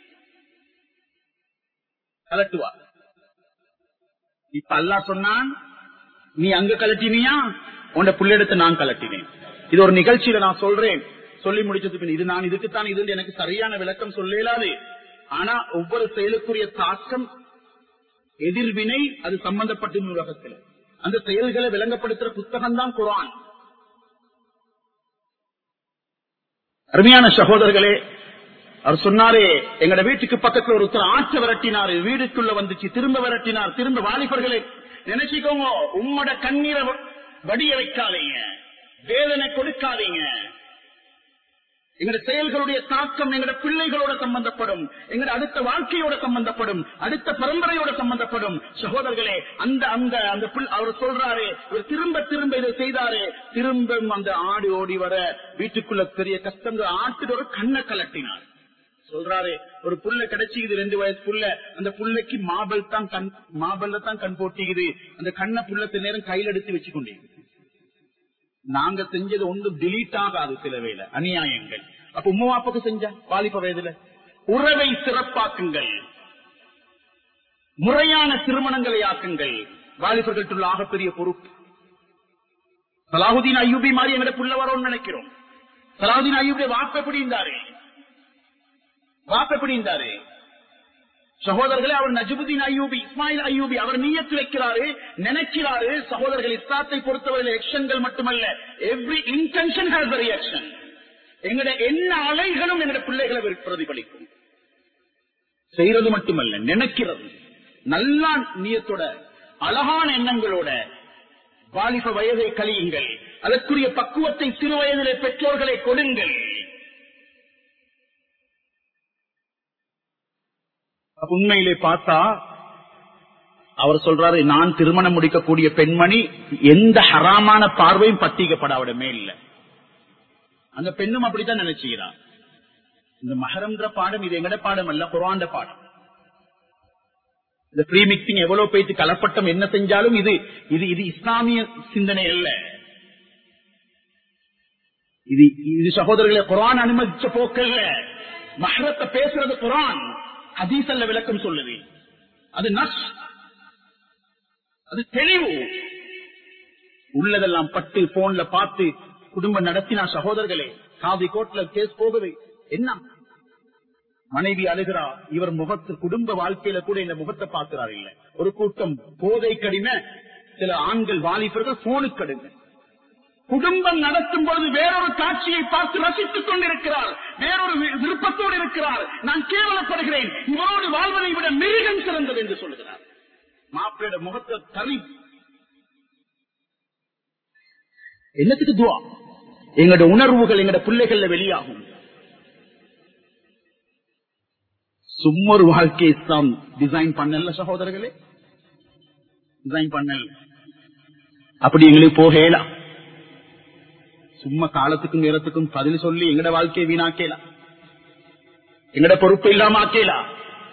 கலட்டுவார் இப்ப அல்லா சொன்னான் நீ அங்க கலட்டினியா உன்ட புள்ளிடத்தை நான் கலட்டினேன் இது ஒரு நிகழ்ச்சியில நான் சொல்றேன் சொல்லி முடிச்சதுக்கு இது நான் இதுக்குத்தான் இது எனக்கு சரியான விளக்கம் சொல்லலாது ஆனா ஒவ்வொரு செயலுக்குரிய தாக்கம் எதிர்வினை அது சம்பந்தப்பட்ட உலகத்தில் அந்த செயல்களை விளங்கப்படுத்துற புத்தகம் தான் குரான் அருமையான சகோதரர்களே அவர் சொன்னாரே எங்கட வீட்டுக்கு பக்கத்துல ஒருத்தர் ஆற்ற விரட்டினாரு வீடுக்குள்ள வந்துச்சு திரும்ப விரட்டினார் திரும்ப வாலிபர்களே நினைச்சுக்கோங்க உம்மட கண்ணீரை வடிய வைக்காதீங்க வேதனை கொடுக்காதீங்க எங்கட செயல்களுடைய தாக்கம் எங்கட பிள்ளைகளோட சம்பந்தப்படும் எங்கட அடுத்த வாழ்க்கையோட சம்பந்தப்படும் அடுத்த பரம்பரையோட சம்பந்தப்படும் சகோதரர்களே அந்த அந்த அந்த அவர் சொல்றாரு இவர் திரும்ப திரும்ப இதை செய்தாரு திரும்ப அந்த ஆடு ஓடி வர வீட்டுக்குள்ள பெரிய கஷ்டம் ஆட்டுக்கு ஒரு கண்ணை கலட்டினார் சொல்றாரு ஒரு புள்ள கிடைச்சிக்குது ரெண்டு வயசு புள்ள அந்த புள்ளைக்கு மாபல் தான் கண் மாபல்ல தான் கண் போட்டிக்குது அந்த கண்ணை புள்ளத்து நேரம் கையில் எடுத்து வச்சு கொண்டிருக்கு நாங்க செஞ்சது ஒன்றும் டிலீட் ஆகாது சில வேலை அநியாயங்கள் அப்ப உம்மாப்பாக்கு செஞ்சா வாலிப வயதுல உறவை சிறப்பாக்குங்கள் முறையான திருமணங்களை ஆக்குங்கள் வாலிபர்களுக்குள்ள ஆகப்பெரிய பொறுப்பு சலாஹுதீன் ஐயூபி மாதிரி எங்கட புள்ள வரோம்னு நினைக்கிறோம் சலாஹுதீன் ஐயூபி வாக்கு எப்படி இருந்தாரு வாக்கு எப்படி இருந்தாரு சகோதரர்களே அவர் நஜுபுதீன் ஐயூபி இஸ்மாயில் ஐயூபி அவர் நீயத்து வைக்கிறாரு நினைக்கிறாரு சகோதரர்கள் இஸ்லாத்தை பொறுத்தவரை எக்ஷன்கள் மட்டுமல்ல எவ்ரி இன்டென்ஷன் ஹேஸ் ரியாக்ஷன் எங்கட என்ன அலைகளும் எங்கட பிள்ளைகளை பிரதிபலிக்கும் செய்யறது மட்டுமல்ல நினைக்கிறது நல்லா நீயத்தோட அழகான எண்ணங்களோட வாலிப வயதை கழியுங்கள் அதற்குரிய பக்குவத்தை சிறு வயதிலே பெற்றோர்களை கொடுங்கள் உண்மையிலே பார்த்தா அவர் சொல்றாரு நான் திருமணம் முடிக்கக்கூடிய பெண்மணி எந்த ஹராமான பார்வையும் பத்திக்கப்பட அவட மேல அந்த பெண்ணும் அப்படித்தான் நினைச்சுக்கிறான் இந்த மகரம்ன்ற பாடம் இது எங்கட பாடம் அல்ல குராண்ட பாடம் இந்த ப்ரீ மிக்சிங் எவ்வளவு பேச்சு கலப்பட்டம் என்ன செஞ்சாலும் இது இது இது இஸ்லாமிய சிந்தனை அல்ல இது இது சகோதரர்களை குரான் அனுமதிச்ச போக்கல்ல மஹரத்தை பேசுறது குரான் ஹதீசல்ல விளக்கம் சொல்லுது அது நஷ் அது தெளிவு உள்ளதெல்லாம் பட்டு போன்ல பார்த்து குடும்பம் நடத்தினா சகோதரர்களே காதி கோட்ல கேஸ் போகுது என்ன மனைவி அழுகிறா இவர் முகத்து குடும்ப வாழ்க்கையில கூட இந்த முகத்தை பார்க்கிறார் இல்ல ஒரு கூட்டம் போதை கடின சில ஆண்கள் வாலிபர்கள் போனுக்கு கடுங்க குடும்பம் நடத்தும் பொழுது வேறொரு காட்சியை பார்த்து ரசித்துக் கொண்டிருக்கிறார் வேறொரு விருப்பத்தோடு இருக்கிறார் நான் கேவலப்படுகிறேன் இவரோடு வாழ்வதை விட மிருகம் சிறந்தது என்று சொல்லுகிறார் மாப்பிளையோட முகத்தை தனி என்னத்துக்கு துவா எங்களோட உணர்வுகள் எங்களோட பிள்ளைகள்ல வெளியாகும் சும்மா ஒரு வாழ்க்கை இஸ்லாம் டிசைன் பண்ணல சகோதரர்களே டிசைன் பண்ணல அப்படி எங்களுக்கு போகலாம் சும்மா காலத்துக்கும் நேரத்துக்கும் பதில் சொல்லி எங்கட வாழ்க்கையை வீணாக்கலாம் எங்கட பொறுப்பு இல்லாம ஆக்கலாம்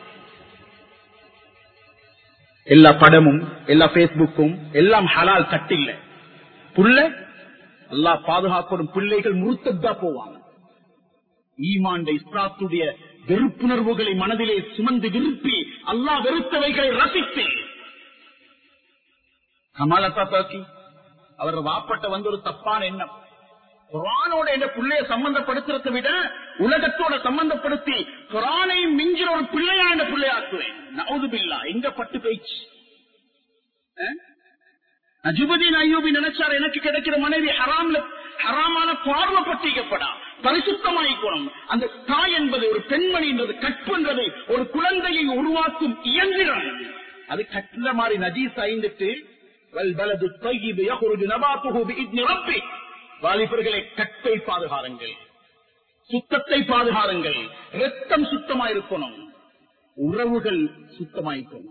எல்லா படமும் எல்லா பேஸ்புக்கும் எல்லாம் ஹலால் கட்டில்ல புள்ள எல்லா பாதுகாப்படும் பிள்ளைகள் முறுத்ததா போவாங்க ஈமாண்ட இஸ்லாத்துடைய வெறுப்புணர்வுகளை மனதிலே சுமந்து விருப்பி அல்லாஹ் வெறுத்தவைகளை ரசித்து கமலதா தாக்கி அவர் வாப்பட்ட வந்து ஒரு தப்பான எண்ணம் குரானோட என்ற பிள்ளைய சம்பந்தப்படுத்துறதை விட உலகத்தோட சம்பந்தப்படுத்தி குரானையும் மிஞ்சிற ஒரு பிள்ளையா என்ற பிள்ளையாக்குவேன் நவுது பில்லா எங்க பட்டு பேச்சு நஜுபதீன் ஐயூபி நினைச்சார் எனக்கு கிடைக்கிற மனைவி ஹராம்ல ஹராமான பார்வை பட்டிக்கப்படா பரிசுத்தமாயிக்கணும் அந்த தாய் என்பது ஒரு பெண்மணி என்றது கற்பு என்றது ஒரு குழந்தையை உருவாக்கும் இயந்திரம் அது கட்டுற மாதிரி நஜீஸ் ஐந்துட்டு வல்பலது طيب يخرج نباته بإذن ربه வாலிபர்களை கற்பை பாதுகாருங்கள் சுத்தத்தை பாதுகாருங்கள் ரத்தம் சுத்தமாயிருக்கணும் உறவுகள் சுத்தமாயிருக்கணும்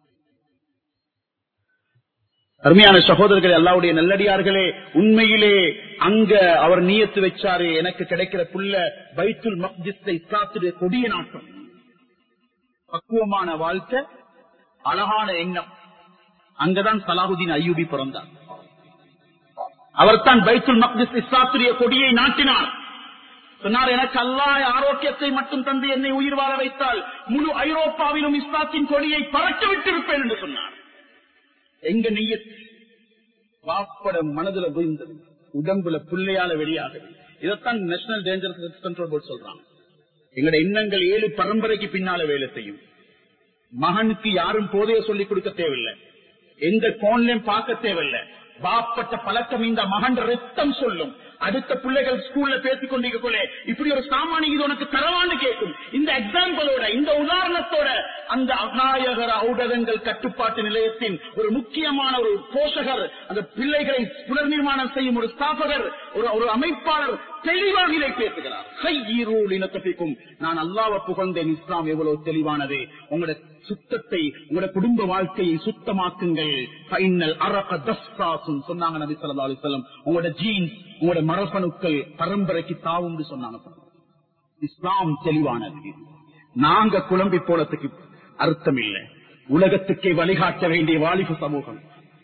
அருமையான சகோதரர்கள் அல்லாவுடைய நல்லடியார்களே உண்மையிலே அங்க அவர் நியத்து வச்சாரு எனக்கு கிடைக்கிற புள்ள பைத்துல் மக்திஸ்தை சாத்துடைய கொடிய நாட்டம் பக்குவமான வாழ்க்கை அழகான எண்ணம் அங்கதான் சலாஹுதீன் ஐயூபி பிறந்தார் அவர்தான் பைத்துல் மக்திஸ் இஸ்லாத்துடைய கொடியை நாட்டினார் சொன்னார் எனக்கு அல்லாஹ் ஆரோக்கியத்தை மட்டும் தந்து என்னை உயிர் வாழ வைத்தால் முழு ஐரோப்பாவிலும் இஸ்லாத்தின் கொடியை பறக்க விட்டிருப்பேன் என்று சொன்னார் எங்க நெய்ய வாப்பட மனதுல விழுந்தது உடம்புல புள்ளையால வெளியாகுது இதைத்தான் நேஷனல் டேஞ்சர் கண்ட்ரோல் போர்டு சொல்றாங்க எங்களுடைய எண்ணங்கள் ஏழு பரம்பரைக்கு பின்னால வேலை செய்யும் மகனுக்கு யாரும் போதைய சொல்லிக் கொடுக்க தேவையில்லை எந்த கோன்லையும் பார்க்க தேவையில்லை பாப்பட்ட பழக்கம் இந்த மகன் ரத்தம் சொல்லும் அடுத்த பிள்ளைகள் ஸ்கூல்ல பேசிக் கொண்டிருக்கக்குள்ளே இப்படி ஒரு சாமானி இது உனக்கு தரவான்னு கேட்கும் இந்த எக்ஸாம்பிளோட இந்த உதாரணத்தோட அந்த அநாயகர ஊடகங்கள் கட்டுப்பாட்டு நிலையத்தின் ஒரு முக்கியமான ஒரு போஷகர் அந்த பிள்ளைகளை புனர் நிர்மாணம் செய்யும் ஒரு ஸ்தாபகர் ஒரு ஒரு அமைப்பாளர் தெளிவாக இதை பேசுகிறார் கையீரூல் இனத்தப்பிக்கும் நான் அல்லாவை புகழ்ந்தேன் இஸ்லாம் எவ்வளவு தெளிவானது உங்களோட சுத்தத்தை உங்களோட குடும்ப வாழ்க்கையை சுத்தமாக்குங்கள் ஃபைனல் அரக தஸ்தாசும் சொன்னாங்க நபி ஸல்லல்லாஹு அலைஹி வஸல்லம் உங்களோட ஜீன்ஸ் உங்களோட மரபணுக்கள் பரம்பரைக்கு தாவும் சொன்னாங்க இஸ்லாம் தெளிவானது நாங்க குழம்பி போனதுக்கு அர்த்தம் இல்லை உலகத்துக்கே வழிகாட்ட வேண்டிய வாலிப சமூகம்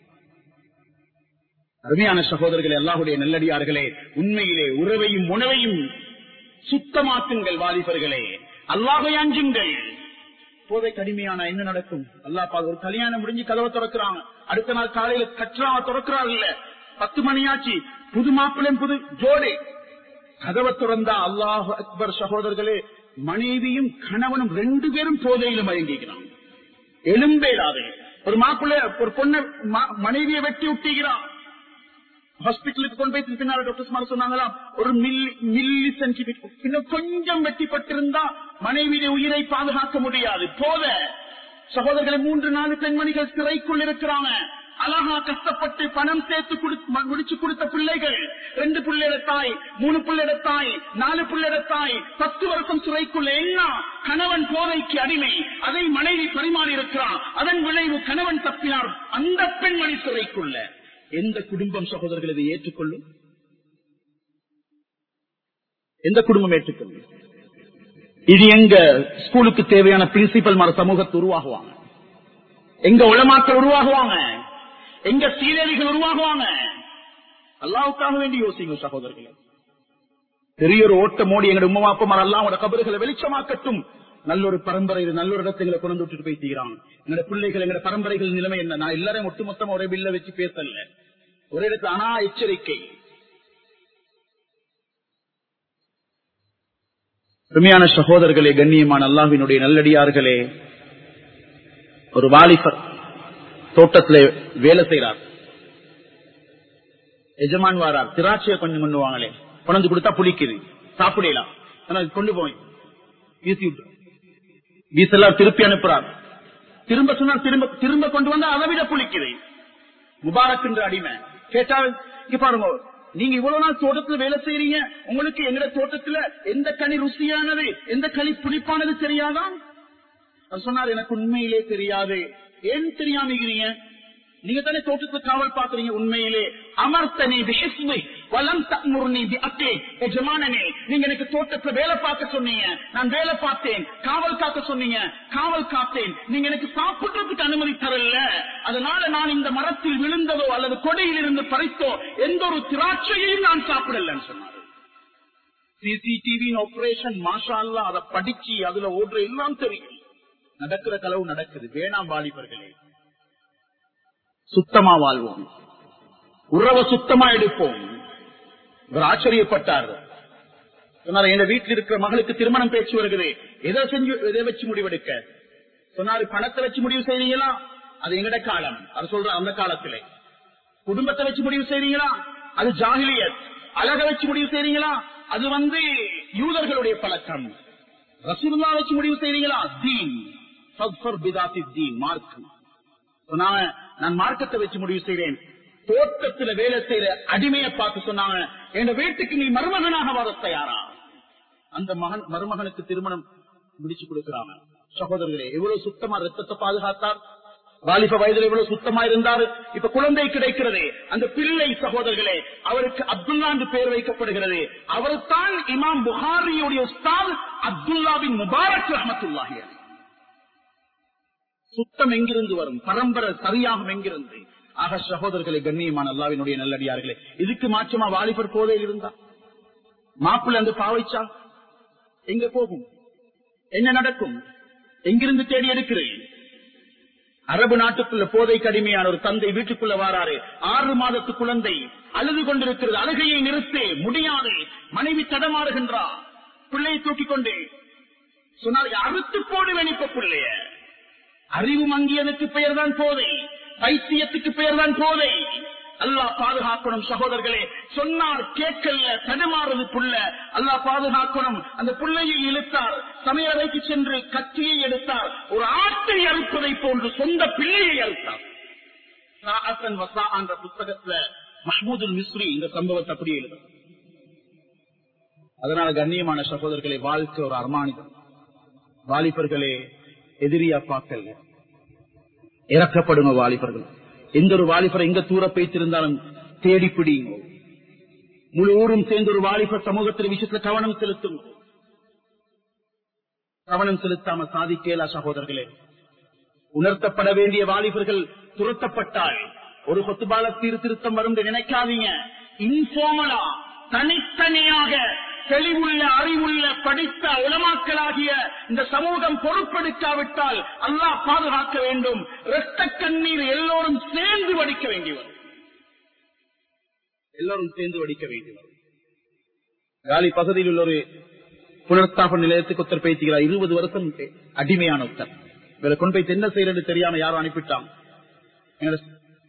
அருமையான சகோதரர்களே அல்லாஹுடைய நல்லடியார்களே உண்மையிலே உறவையும் உணவையும் சுத்தமாக்குங்கள் வாலிபர்களே அல்லாஹை அஞ்சுங்கள் போதை கடுமையான என்ன நடக்கும் அல்லா பாது ஒரு கல்யாணம் முடிஞ்சு கதவை திறக்கிறாங்க அடுத்த நாள் காலையில கற்றாவ திறக்கிறாங்க இல்ல பத்து மணியாச்சு புது மாப்பிள்ளையும் புது ஜோடி கதவை திறந்தா அல்லாஹ் அக்பர் சகோதரர்களே மனைவியும் கணவனும் ரெண்டு பேரும் போதையில மயங்கிக்கிறாங்க எலும்பேடாது ஒரு மாப்பிள்ளை ஒரு பொண்ணை மனைவியை வெட்டி விட்டுகிறான் ஹாஸ்பிட்டலுக்கு கொண்டு போய் பின்னால டாக்டர்ஸ் சொன்னாங்களா ஒரு மில்லி மில்லி சென்டிமீட்டர் இன்னும் கொஞ்சம் வெட்டிப்பட்டிருந்தா மனைவியுடைய உயிரை பாதுகாக்க முடியாது போத சகோதரர்களை மூன்று நாலு பெண்மணிகள் சிறைக்குள் இருக்கிறாங்க அழகா கஷ்டப்பட்டு பணம் சேர்த்து முடிச்சு கொடுத்த பிள்ளைகள் ரெண்டு பிள்ளைட தாய் மூணு பிள்ளைட தாய் நாலு பிள்ளைட தாய் பத்து வருஷம் சிறைக்குள்ள என்ன கணவன் போதைக்கு அடிமை அதை மனைவி பரிமாறி இருக்கிறான் அதன் விளைவு கணவன் தப்பினார் அந்த பெண்மணி சிறைக்குள்ள எந்த குடும்பம் சகோதரர்கள் இதை ஏற்றுக்கொள்ளும் எந்த குடும்பம் ஏற்றுக்கொள்ளும் இது எங்க ஸ்கூலுக்கு தேவையான பிரின்சிபல் மர சமூகத்தை உருவாகுவாங்க எங்க உளமாக்கள் உருவாகுவாங்க எங்க சீரழிகள் உருவாகுவாங்க அல்லாவுக்காக வேண்டி யோசிங்க சகோதரர்களே பெரிய ஒரு ஓட்ட மோடி எங்க உமா அப்பா அல்லாவோட கபறுகளை வெளிச்சமாக்கட்டும் நல்ல ஒரு பரம்பரை நல்ல ஒரு இடத்தை கொண்டு விட்டுட்டு போய் தீராங்க எங்க பிள்ளைகள் எங்க பரம்பரைகள் நிலைமை என்ன நான் எல்லாரையும் ஒட்டுமொத்தமா ஒரே பில்ல வச்சு பேசல ஒரே இடத்துல ஆனா எச்சரிக்கை பெருமையான சகோதரர்களே கண்ணியமான அல்லாஹினுடைய நல்லடியார்களே ஒரு வாலிபர் தோட்டத்துல வேலை செய்யறார் எஜமான் வாரார் திராட்சையை கொஞ்சம் பண்ணுவாங்களே கொண்டு கொடுத்தா புளிக்குது சாப்பிடலாம் ஆனா கொண்டு போய் வீசி விட்டு வீசெல்லாம் திருப்பி அனுப்புறார் திரும்ப சொன்னா திரும்ப திரும்ப கொண்டு வந்தா அதை விட புளிக்குது முபாரக் என்ற அடிமை கேட்டால் இங்க பாருங்க நீங்க இவ்வளவு நாள் தோட்டத்துல வேலை செய்யறீங்க உங்களுக்கு எங்க தோட்டத்துல எந்த கனி ருசியானது எந்த கனி புளிப்பானது தெரியாதான் சொன்னார் எனக்கு உண்மையிலே தெரியாது ஏன் தெரியாம இருக்கிறீங்க நீங்க தானே தோட்டத்துல காவல் பாக்குறீங்க உண்மையிலே அமர்த்தனே விஹஸ்மை வலம் தமுர்னி அத்தே எஜமானனே நீங்க எனக்கு தோட்டத்துல வேலை பார்க்க சொன்னீங்க நான் வேலை பார்த்தேன் காவல் காக்க சொன்னீங்க காவல் காத்தேன் நீங்க எனக்கு சாப்பிடுறதுக்கு அனுமதி தரல அதனால நான் இந்த மரத்தில் விழுந்ததோ அல்லது கொடையில் இருந்து பறித்தோ எந்த ஒரு திராட்சையையும் நான் சாப்பிடலன்னு சொன்னார் சிசிடிவி ஆபரேஷன் மாஷா அல்லா அதை படிச்சு அதுல ஓடுற எல்லாம் தெரியும் நடக்கிற கலவு நடக்குது வேணாம் வாலிபர்களே சுத்தமா வாழ்வோம் உறவை சுத்தமா எடுப்போம் இவர் ஆச்சரியப்பட்டார் சொன்னார் எங்க வீட்டில் இருக்கிற மகளுக்கு திருமணம் பேச்சு வருகிறது எதை செஞ்சு எதை வச்சு முடிவெடுக்க சொன்னாரு பணத்தை வச்சு முடிவு செய்றீங்களா அது எங்கட காலம் அது சொல்ற அந்த காலத்திலே குடும்பத்தை வச்சு முடிவு செய்றீங்களா அது ஜாகிலியத் அழக வச்சு முடிவு செய்றீங்களா அது வந்து யூதர்களுடைய பழக்கம் ரசூலுல்லா வச்சு முடிவு செய்றீங்களா தீன் ஃபஸ்ஃபர் பிதாத்தி தீன் மார்க்கம் சொன்னாங்க நான் மார்க்கத்தை வச்சு முடிவு செய்றேன் தோட்டத்துல வேலை செய்யற அடிமையை பார்த்து சொன்னாங்க என் வீட்டுக்கு நீ மருமகனாக வர தயாரா அந்த மகன் மருமகனுக்கு திருமணம் முடிச்சு கொடுக்கிறாங்க சகோதரர்களே எவ்வளவு சுத்தமா ரத்தத்தை பாதுகாத்தார் வாலிப வயதில் எவ்வளவு சுத்தமா இருந்தார் இப்ப குழந்தை கிடைக்கிறது அந்த பிள்ளை சகோதரர்களே அவருக்கு அப்துல்லா என்று பெயர் வைக்கப்படுகிறது அவர் தான் இமாம் புகாரியுடைய உஸ்தாத் அப்துல்லாவின் முபாரக் ரஹமத்துல்லாஹி அலைஹி. சுத்தம் எங்கிருந்து வரும் பரம்பரை சரியாகும் எங்கிருந்து ஆக சகோதரர்களை கண்ணியமான அல்லாவினுடைய நல்லடியார்களே இதுக்கு மாற்றமா வாலிபர் போதையில் இருந்தா மாப்பிள்ளை அந்த பாவைச்சா எங்க போகும் என்ன நடக்கும் எங்கிருந்து தேடி எடுக்கிறேன் அரபு நாட்டுக்குள்ள போதை கடுமையான ஒரு தந்தை வீட்டுக்குள்ள வாராரு ஆறு மாதத்து குழந்தை அழுது கொண்டிருக்கிறது அழுகையை நிறுத்தே முடியாது மனைவி தடமாறுகின்றார் பிள்ளையை தூக்கிக் கொண்டு சொன்னார் அறுத்து போடுவேன் இப்ப பிள்ளைய அறிவு மங்கியதுக்கு பெயர்தான் போதை பைத்தியத்துக்கு பெயர்தான் போதை அல்லாஹ் பாதுகாக்கணும் சகோதரர்களே சொன்னார் கேட்கல தடுமாறுது புள்ள அல்லாஹ் பாதுகாக்கணும் அந்த புள்ளையை இழுத்தார் சமையலைக்கு சென்று கத்தியை எடுத்தார் ஒரு ஆட்டை அறுப்பதை போன்று சொந்த பிள்ளையை அறுத்தார் சாஅத்தன் வசா என்ற புத்தகத்துல மஹமூதுல் மிஸ்ரி இந்த சம்பவத்தை அப்படியே எழுதும் அதனால கண்ணியமான சகோதரர்களை வாழ்க்கை ஒரு அர்மானிதம் வாலிபர்களே எதிரியா பார்க்கல இறக்கப்படுங்க வாலிபர்கள் எந்த ஒரு வாலிபர் எங்க தூர பேய்த்திருந்தாலும் தேடி பிடிங்க முழு ஊரும் சேர்ந்து ஒரு வாலிபர் சமூகத்தில் விஷயத்துல கவனம் செலுத்தும் கவனம் செலுத்தாம சாதிக்கலா சகோதரர்களே உணர்த்தப்பட வேண்டிய வாலிபர்கள் துரத்தப்பட்டால் ஒரு கொத்துபால சீர்திருத்தம் வரும் என்று நினைக்காதீங்க இன்ஃபார்மலா தனித்தனியாக தெளிவுள்ள அறிவுள்ள படித்த உலமாக்களாகிய இந்த சமூகம் பொறுப்பெடுக்காவிட்டால் அல்லாஹ் பாதுகாக்க வேண்டும் இரத்த கண்ணீர் எல்லோரும் சேர்ந்து வடிக்க வேண்டி வரும் எல்லோரும் சேர்ந்து வடிக்க வேண்டி வரும் காலி பகுதியில் உள்ள ஒரு புனர்ஸ்தாபன நிலையத்துக்கு ஒருத்தர் பேசுகிறார் இருபது வருஷம் அடிமையான ஒருத்தர் இவரை கொண்டு போய் என்ன செய்யறது தெரியாம யாரும் அனுப்பிட்டாங்க எங்களை-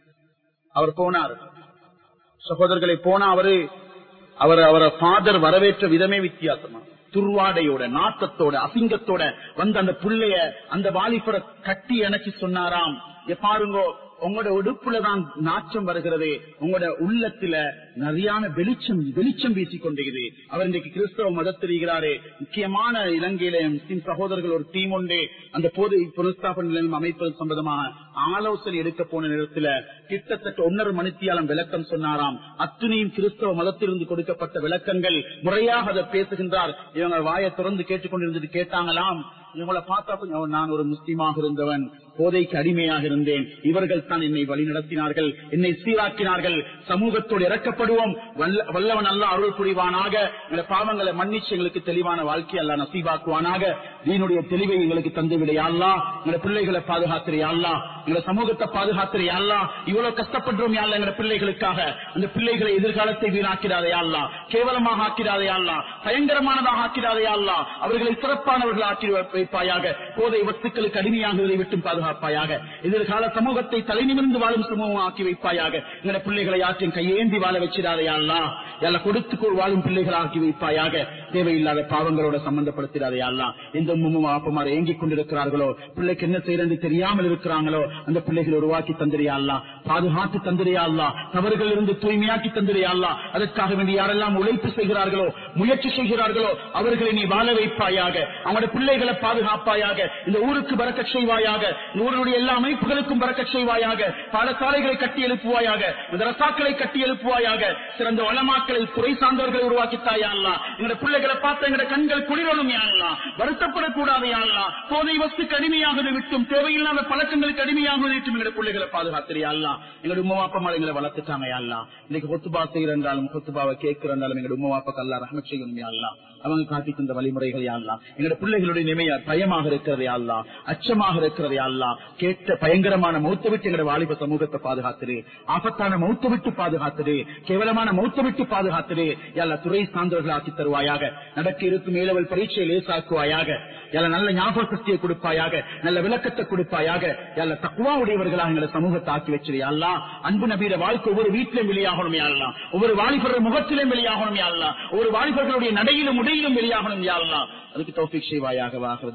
அவர் போனார் சகோதரர்களை போனா அவரு அவர் அவரை ஃபாதர் வரவேற்ற விதமே வித்தியாசமா துர்வாடையோட நாட்டத்தோட அசிங்கத்தோட வந்த அந்த புள்ளைய அந்த வாலிபரை கட்டி அணைச்சி சொன்னாராம் "இங்க பாருங்கோ உங்களோட உடுப்புல தான் நாச்சம் வருகிறது உங்களோட உள்ளத்துல நிறையான வெளிச்சம் வெளிச்சம் வீசிக் கொண்டிருக்குது அவர் இன்றைக்கு கிறிஸ்தவ மதத்திரிகிறாரே முக்கியமான இலங்கையில முஸ்லிம் சகோதரர்கள் ஒரு டீம் உண்டு அந்த போது புனஸ்தாபன நிலையம் அமைப்பது சம்பந்தமாக ஆலோசனை எடுக்க போன நேரத்துல கிட்டத்தட்ட ஒன்னரை மணித்தியாலம் விளக்கம் சொன்னாராம் அத்துணையும் கிறிஸ்தவ மதத்திலிருந்து கொடுக்கப்பட்ட விளக்கங்கள் முறையாக அதை பேசுகின்றார் இவங்க வாயை திறந்து கேட்டுக்கொண்டிருந்துட்டு கேட்டாங்களாம் இவங்களை பார்த்தா கொஞ்சம் நான் ஒரு முஸ்லீமாக இருந்தவன் போதைக்கு அடிமையாக இருந்தேன் இவர்கள் தான் என்னை வழி நடத்தினார்கள் என்னை சீராக்கினார்கள் சமூகத்தோடு இறக்கப்படுவோம் வல்ல- வல்லவன் அல்ல அருள் புரிவானாக எங்களை பாவங்களை மன்னிச்சு எங்களுக்கு தெளிவான வாழ்க்கை அல்ல நசீபாக்குவானாக தீனுடைய தெளிவை எங்களுக்கு தந்து விடையாள்லா எங்களை பிள்ளைகளை பாதுகாத்திரையாள்லா எங்களை சமூகத்தை பாதுகாத்திரையாள்லா இவ்வளவு கஷ்டப்படுறோம் யாழ்லா எங்களை பிள்ளைகளுக்காக அந்த பிள்ளைகளை எதிர்காலத்தை வீணாக்கிறாதையாள்லா கேவலமாக ஆக்கிறாதையாள்லா பயங்கரமானதாக ஆக்கிறாதையாள்லா அவர்களை சிறப்பானவர்கள் ஆக்கி வைப்பாயாக போதை வஸ்துக்களுக்கு அடிமையாகுவதை விட்டும் பாதுகாப்பாயாக எதிர்கால சமூகத்தை தலைநிமிர்ந்து வாழும் சமூகம் ஆக்கி வைப்பாயாக எங்களை பிள்ளைகளை யாற்றையும் கையேந்தி வாழ வச்சிடாதையாள்லா எல்லா கொடுத்து வாழும் பிள்ளைகள் ஆக்கி வைப்பாயாக தேவையில்லாத பாவங்களோட சம்பந்தப்படுத்திடாதையாள்லா எந்த உம்மும் ஆப்பமாறு ஏங்கிக் கொண்டிருக்கிறார்களோ பிள்ளைக்கு என்ன செய்யறது தெரியாமல் இருக்கிறாங்களோ அந்த பிள்ளைகளை உருவாக்கி தந்திரியாள்லா பாதுகாத்து தந்திரியாள்லா தவறுகள் இருந்து தூய்மையாக்கி தந்திரியாள்லா அதற்காக வேண்டி யாரெல்லாம் உழைப்பு செய்கிறார்களோ முயற்சி செய்கிறார்களோ அவர்களை நீ வாழ வைப்பாயாக அவங்களுடைய பிள்ளைகளை பாதுகாப்பாயாக இந்த ஊருக்கு பறக்க செய்வாயாக இந்த ஊருடைய எல்லா அமைப்புகளுக்கும் பறக்க செய்வாயாக பாடசாலைகளை கட்டி எழுப்புவாயாக இந்த ரசாக்களை கட்டி எழுப்புவாயாக சிறந்த வளமாக்களை துறை சார்ந்தவர்களை உருவாக்கித்தாயா அல்லா எங்களுடைய பிள்ளைகளை பார்த்து எங்களுடைய கண்கள் குளிரணும் யாழ்லா வருத்தப்படக்கூடாது யாழ்லா போதை வஸ்து கடுமையாகுது விட்டும் தேவையில்லாத பழக்கங்களுக்கு அடிமையாகுது விட்டும் எங்களுடைய பிள்ளைகளை பாதுகாத்திரியா அல்லா எங்களுடைய உமா அப்பா எங்களை வளர்த்துட்டாங்க யாழ்லா இன்னைக்கு கொத்துபா செய்யறாலும் கொத்துபாவை கேட்கிறாலும் எங்களுடைய உமா அப்பா அல்லா ரஹமத் செய்யணும் யாழ்லா அவங்க காட்டி தந்த வழிமுறைகள் யாழ்லா எங்களுடைய பிள்ளைகளுடைய நிமைய பயமாக இருக்கிறது யாழ்லா அச்சமாக இருக்கிறது யாழ்லா கேட்ட பயங்கரமான மௌத்த விட்டு எங்களுடைய வாலிப சமூகத்தை பாதுகாத்துரு ஆபத்தான மௌத்த விட்டு பாதுகாத்துரு கேவலமான மௌத்த விட்டு பாதுகாத்துரு எல்லா துறை சார்ந்தவர்கள் ஆக்கி தருவாயாக நடக்க இருக்கும் மேலவல் பரீட்சையை லேசாக்குவாயாக எல்லா நல்ல ஞாபக சக்தியை கொடுப்பாயாக நல்ல விளக்கத்தை கொடுப்பாயாக எல்லா தக்குவா உடையவர்களாக எங்களை சமூகத்தை ஆக்கி வச்சிரு அல்லா அன்பு நபீர வாழ்க்கை ஒவ்வொரு வீட்டிலும் வெளியாகணும் யாழ்லா ஒவ்வொரு வாலிபர்கள் முகத்திலும் வெளியாகணும் யாழ்லா ஒவ்வொரு வாலிபர்களுடைய நடையிலும் உடையிலும் வெளியாகணும் யாழ்லா அதுக்கு தௌஃபிக் செய்வாயாக வாகிறது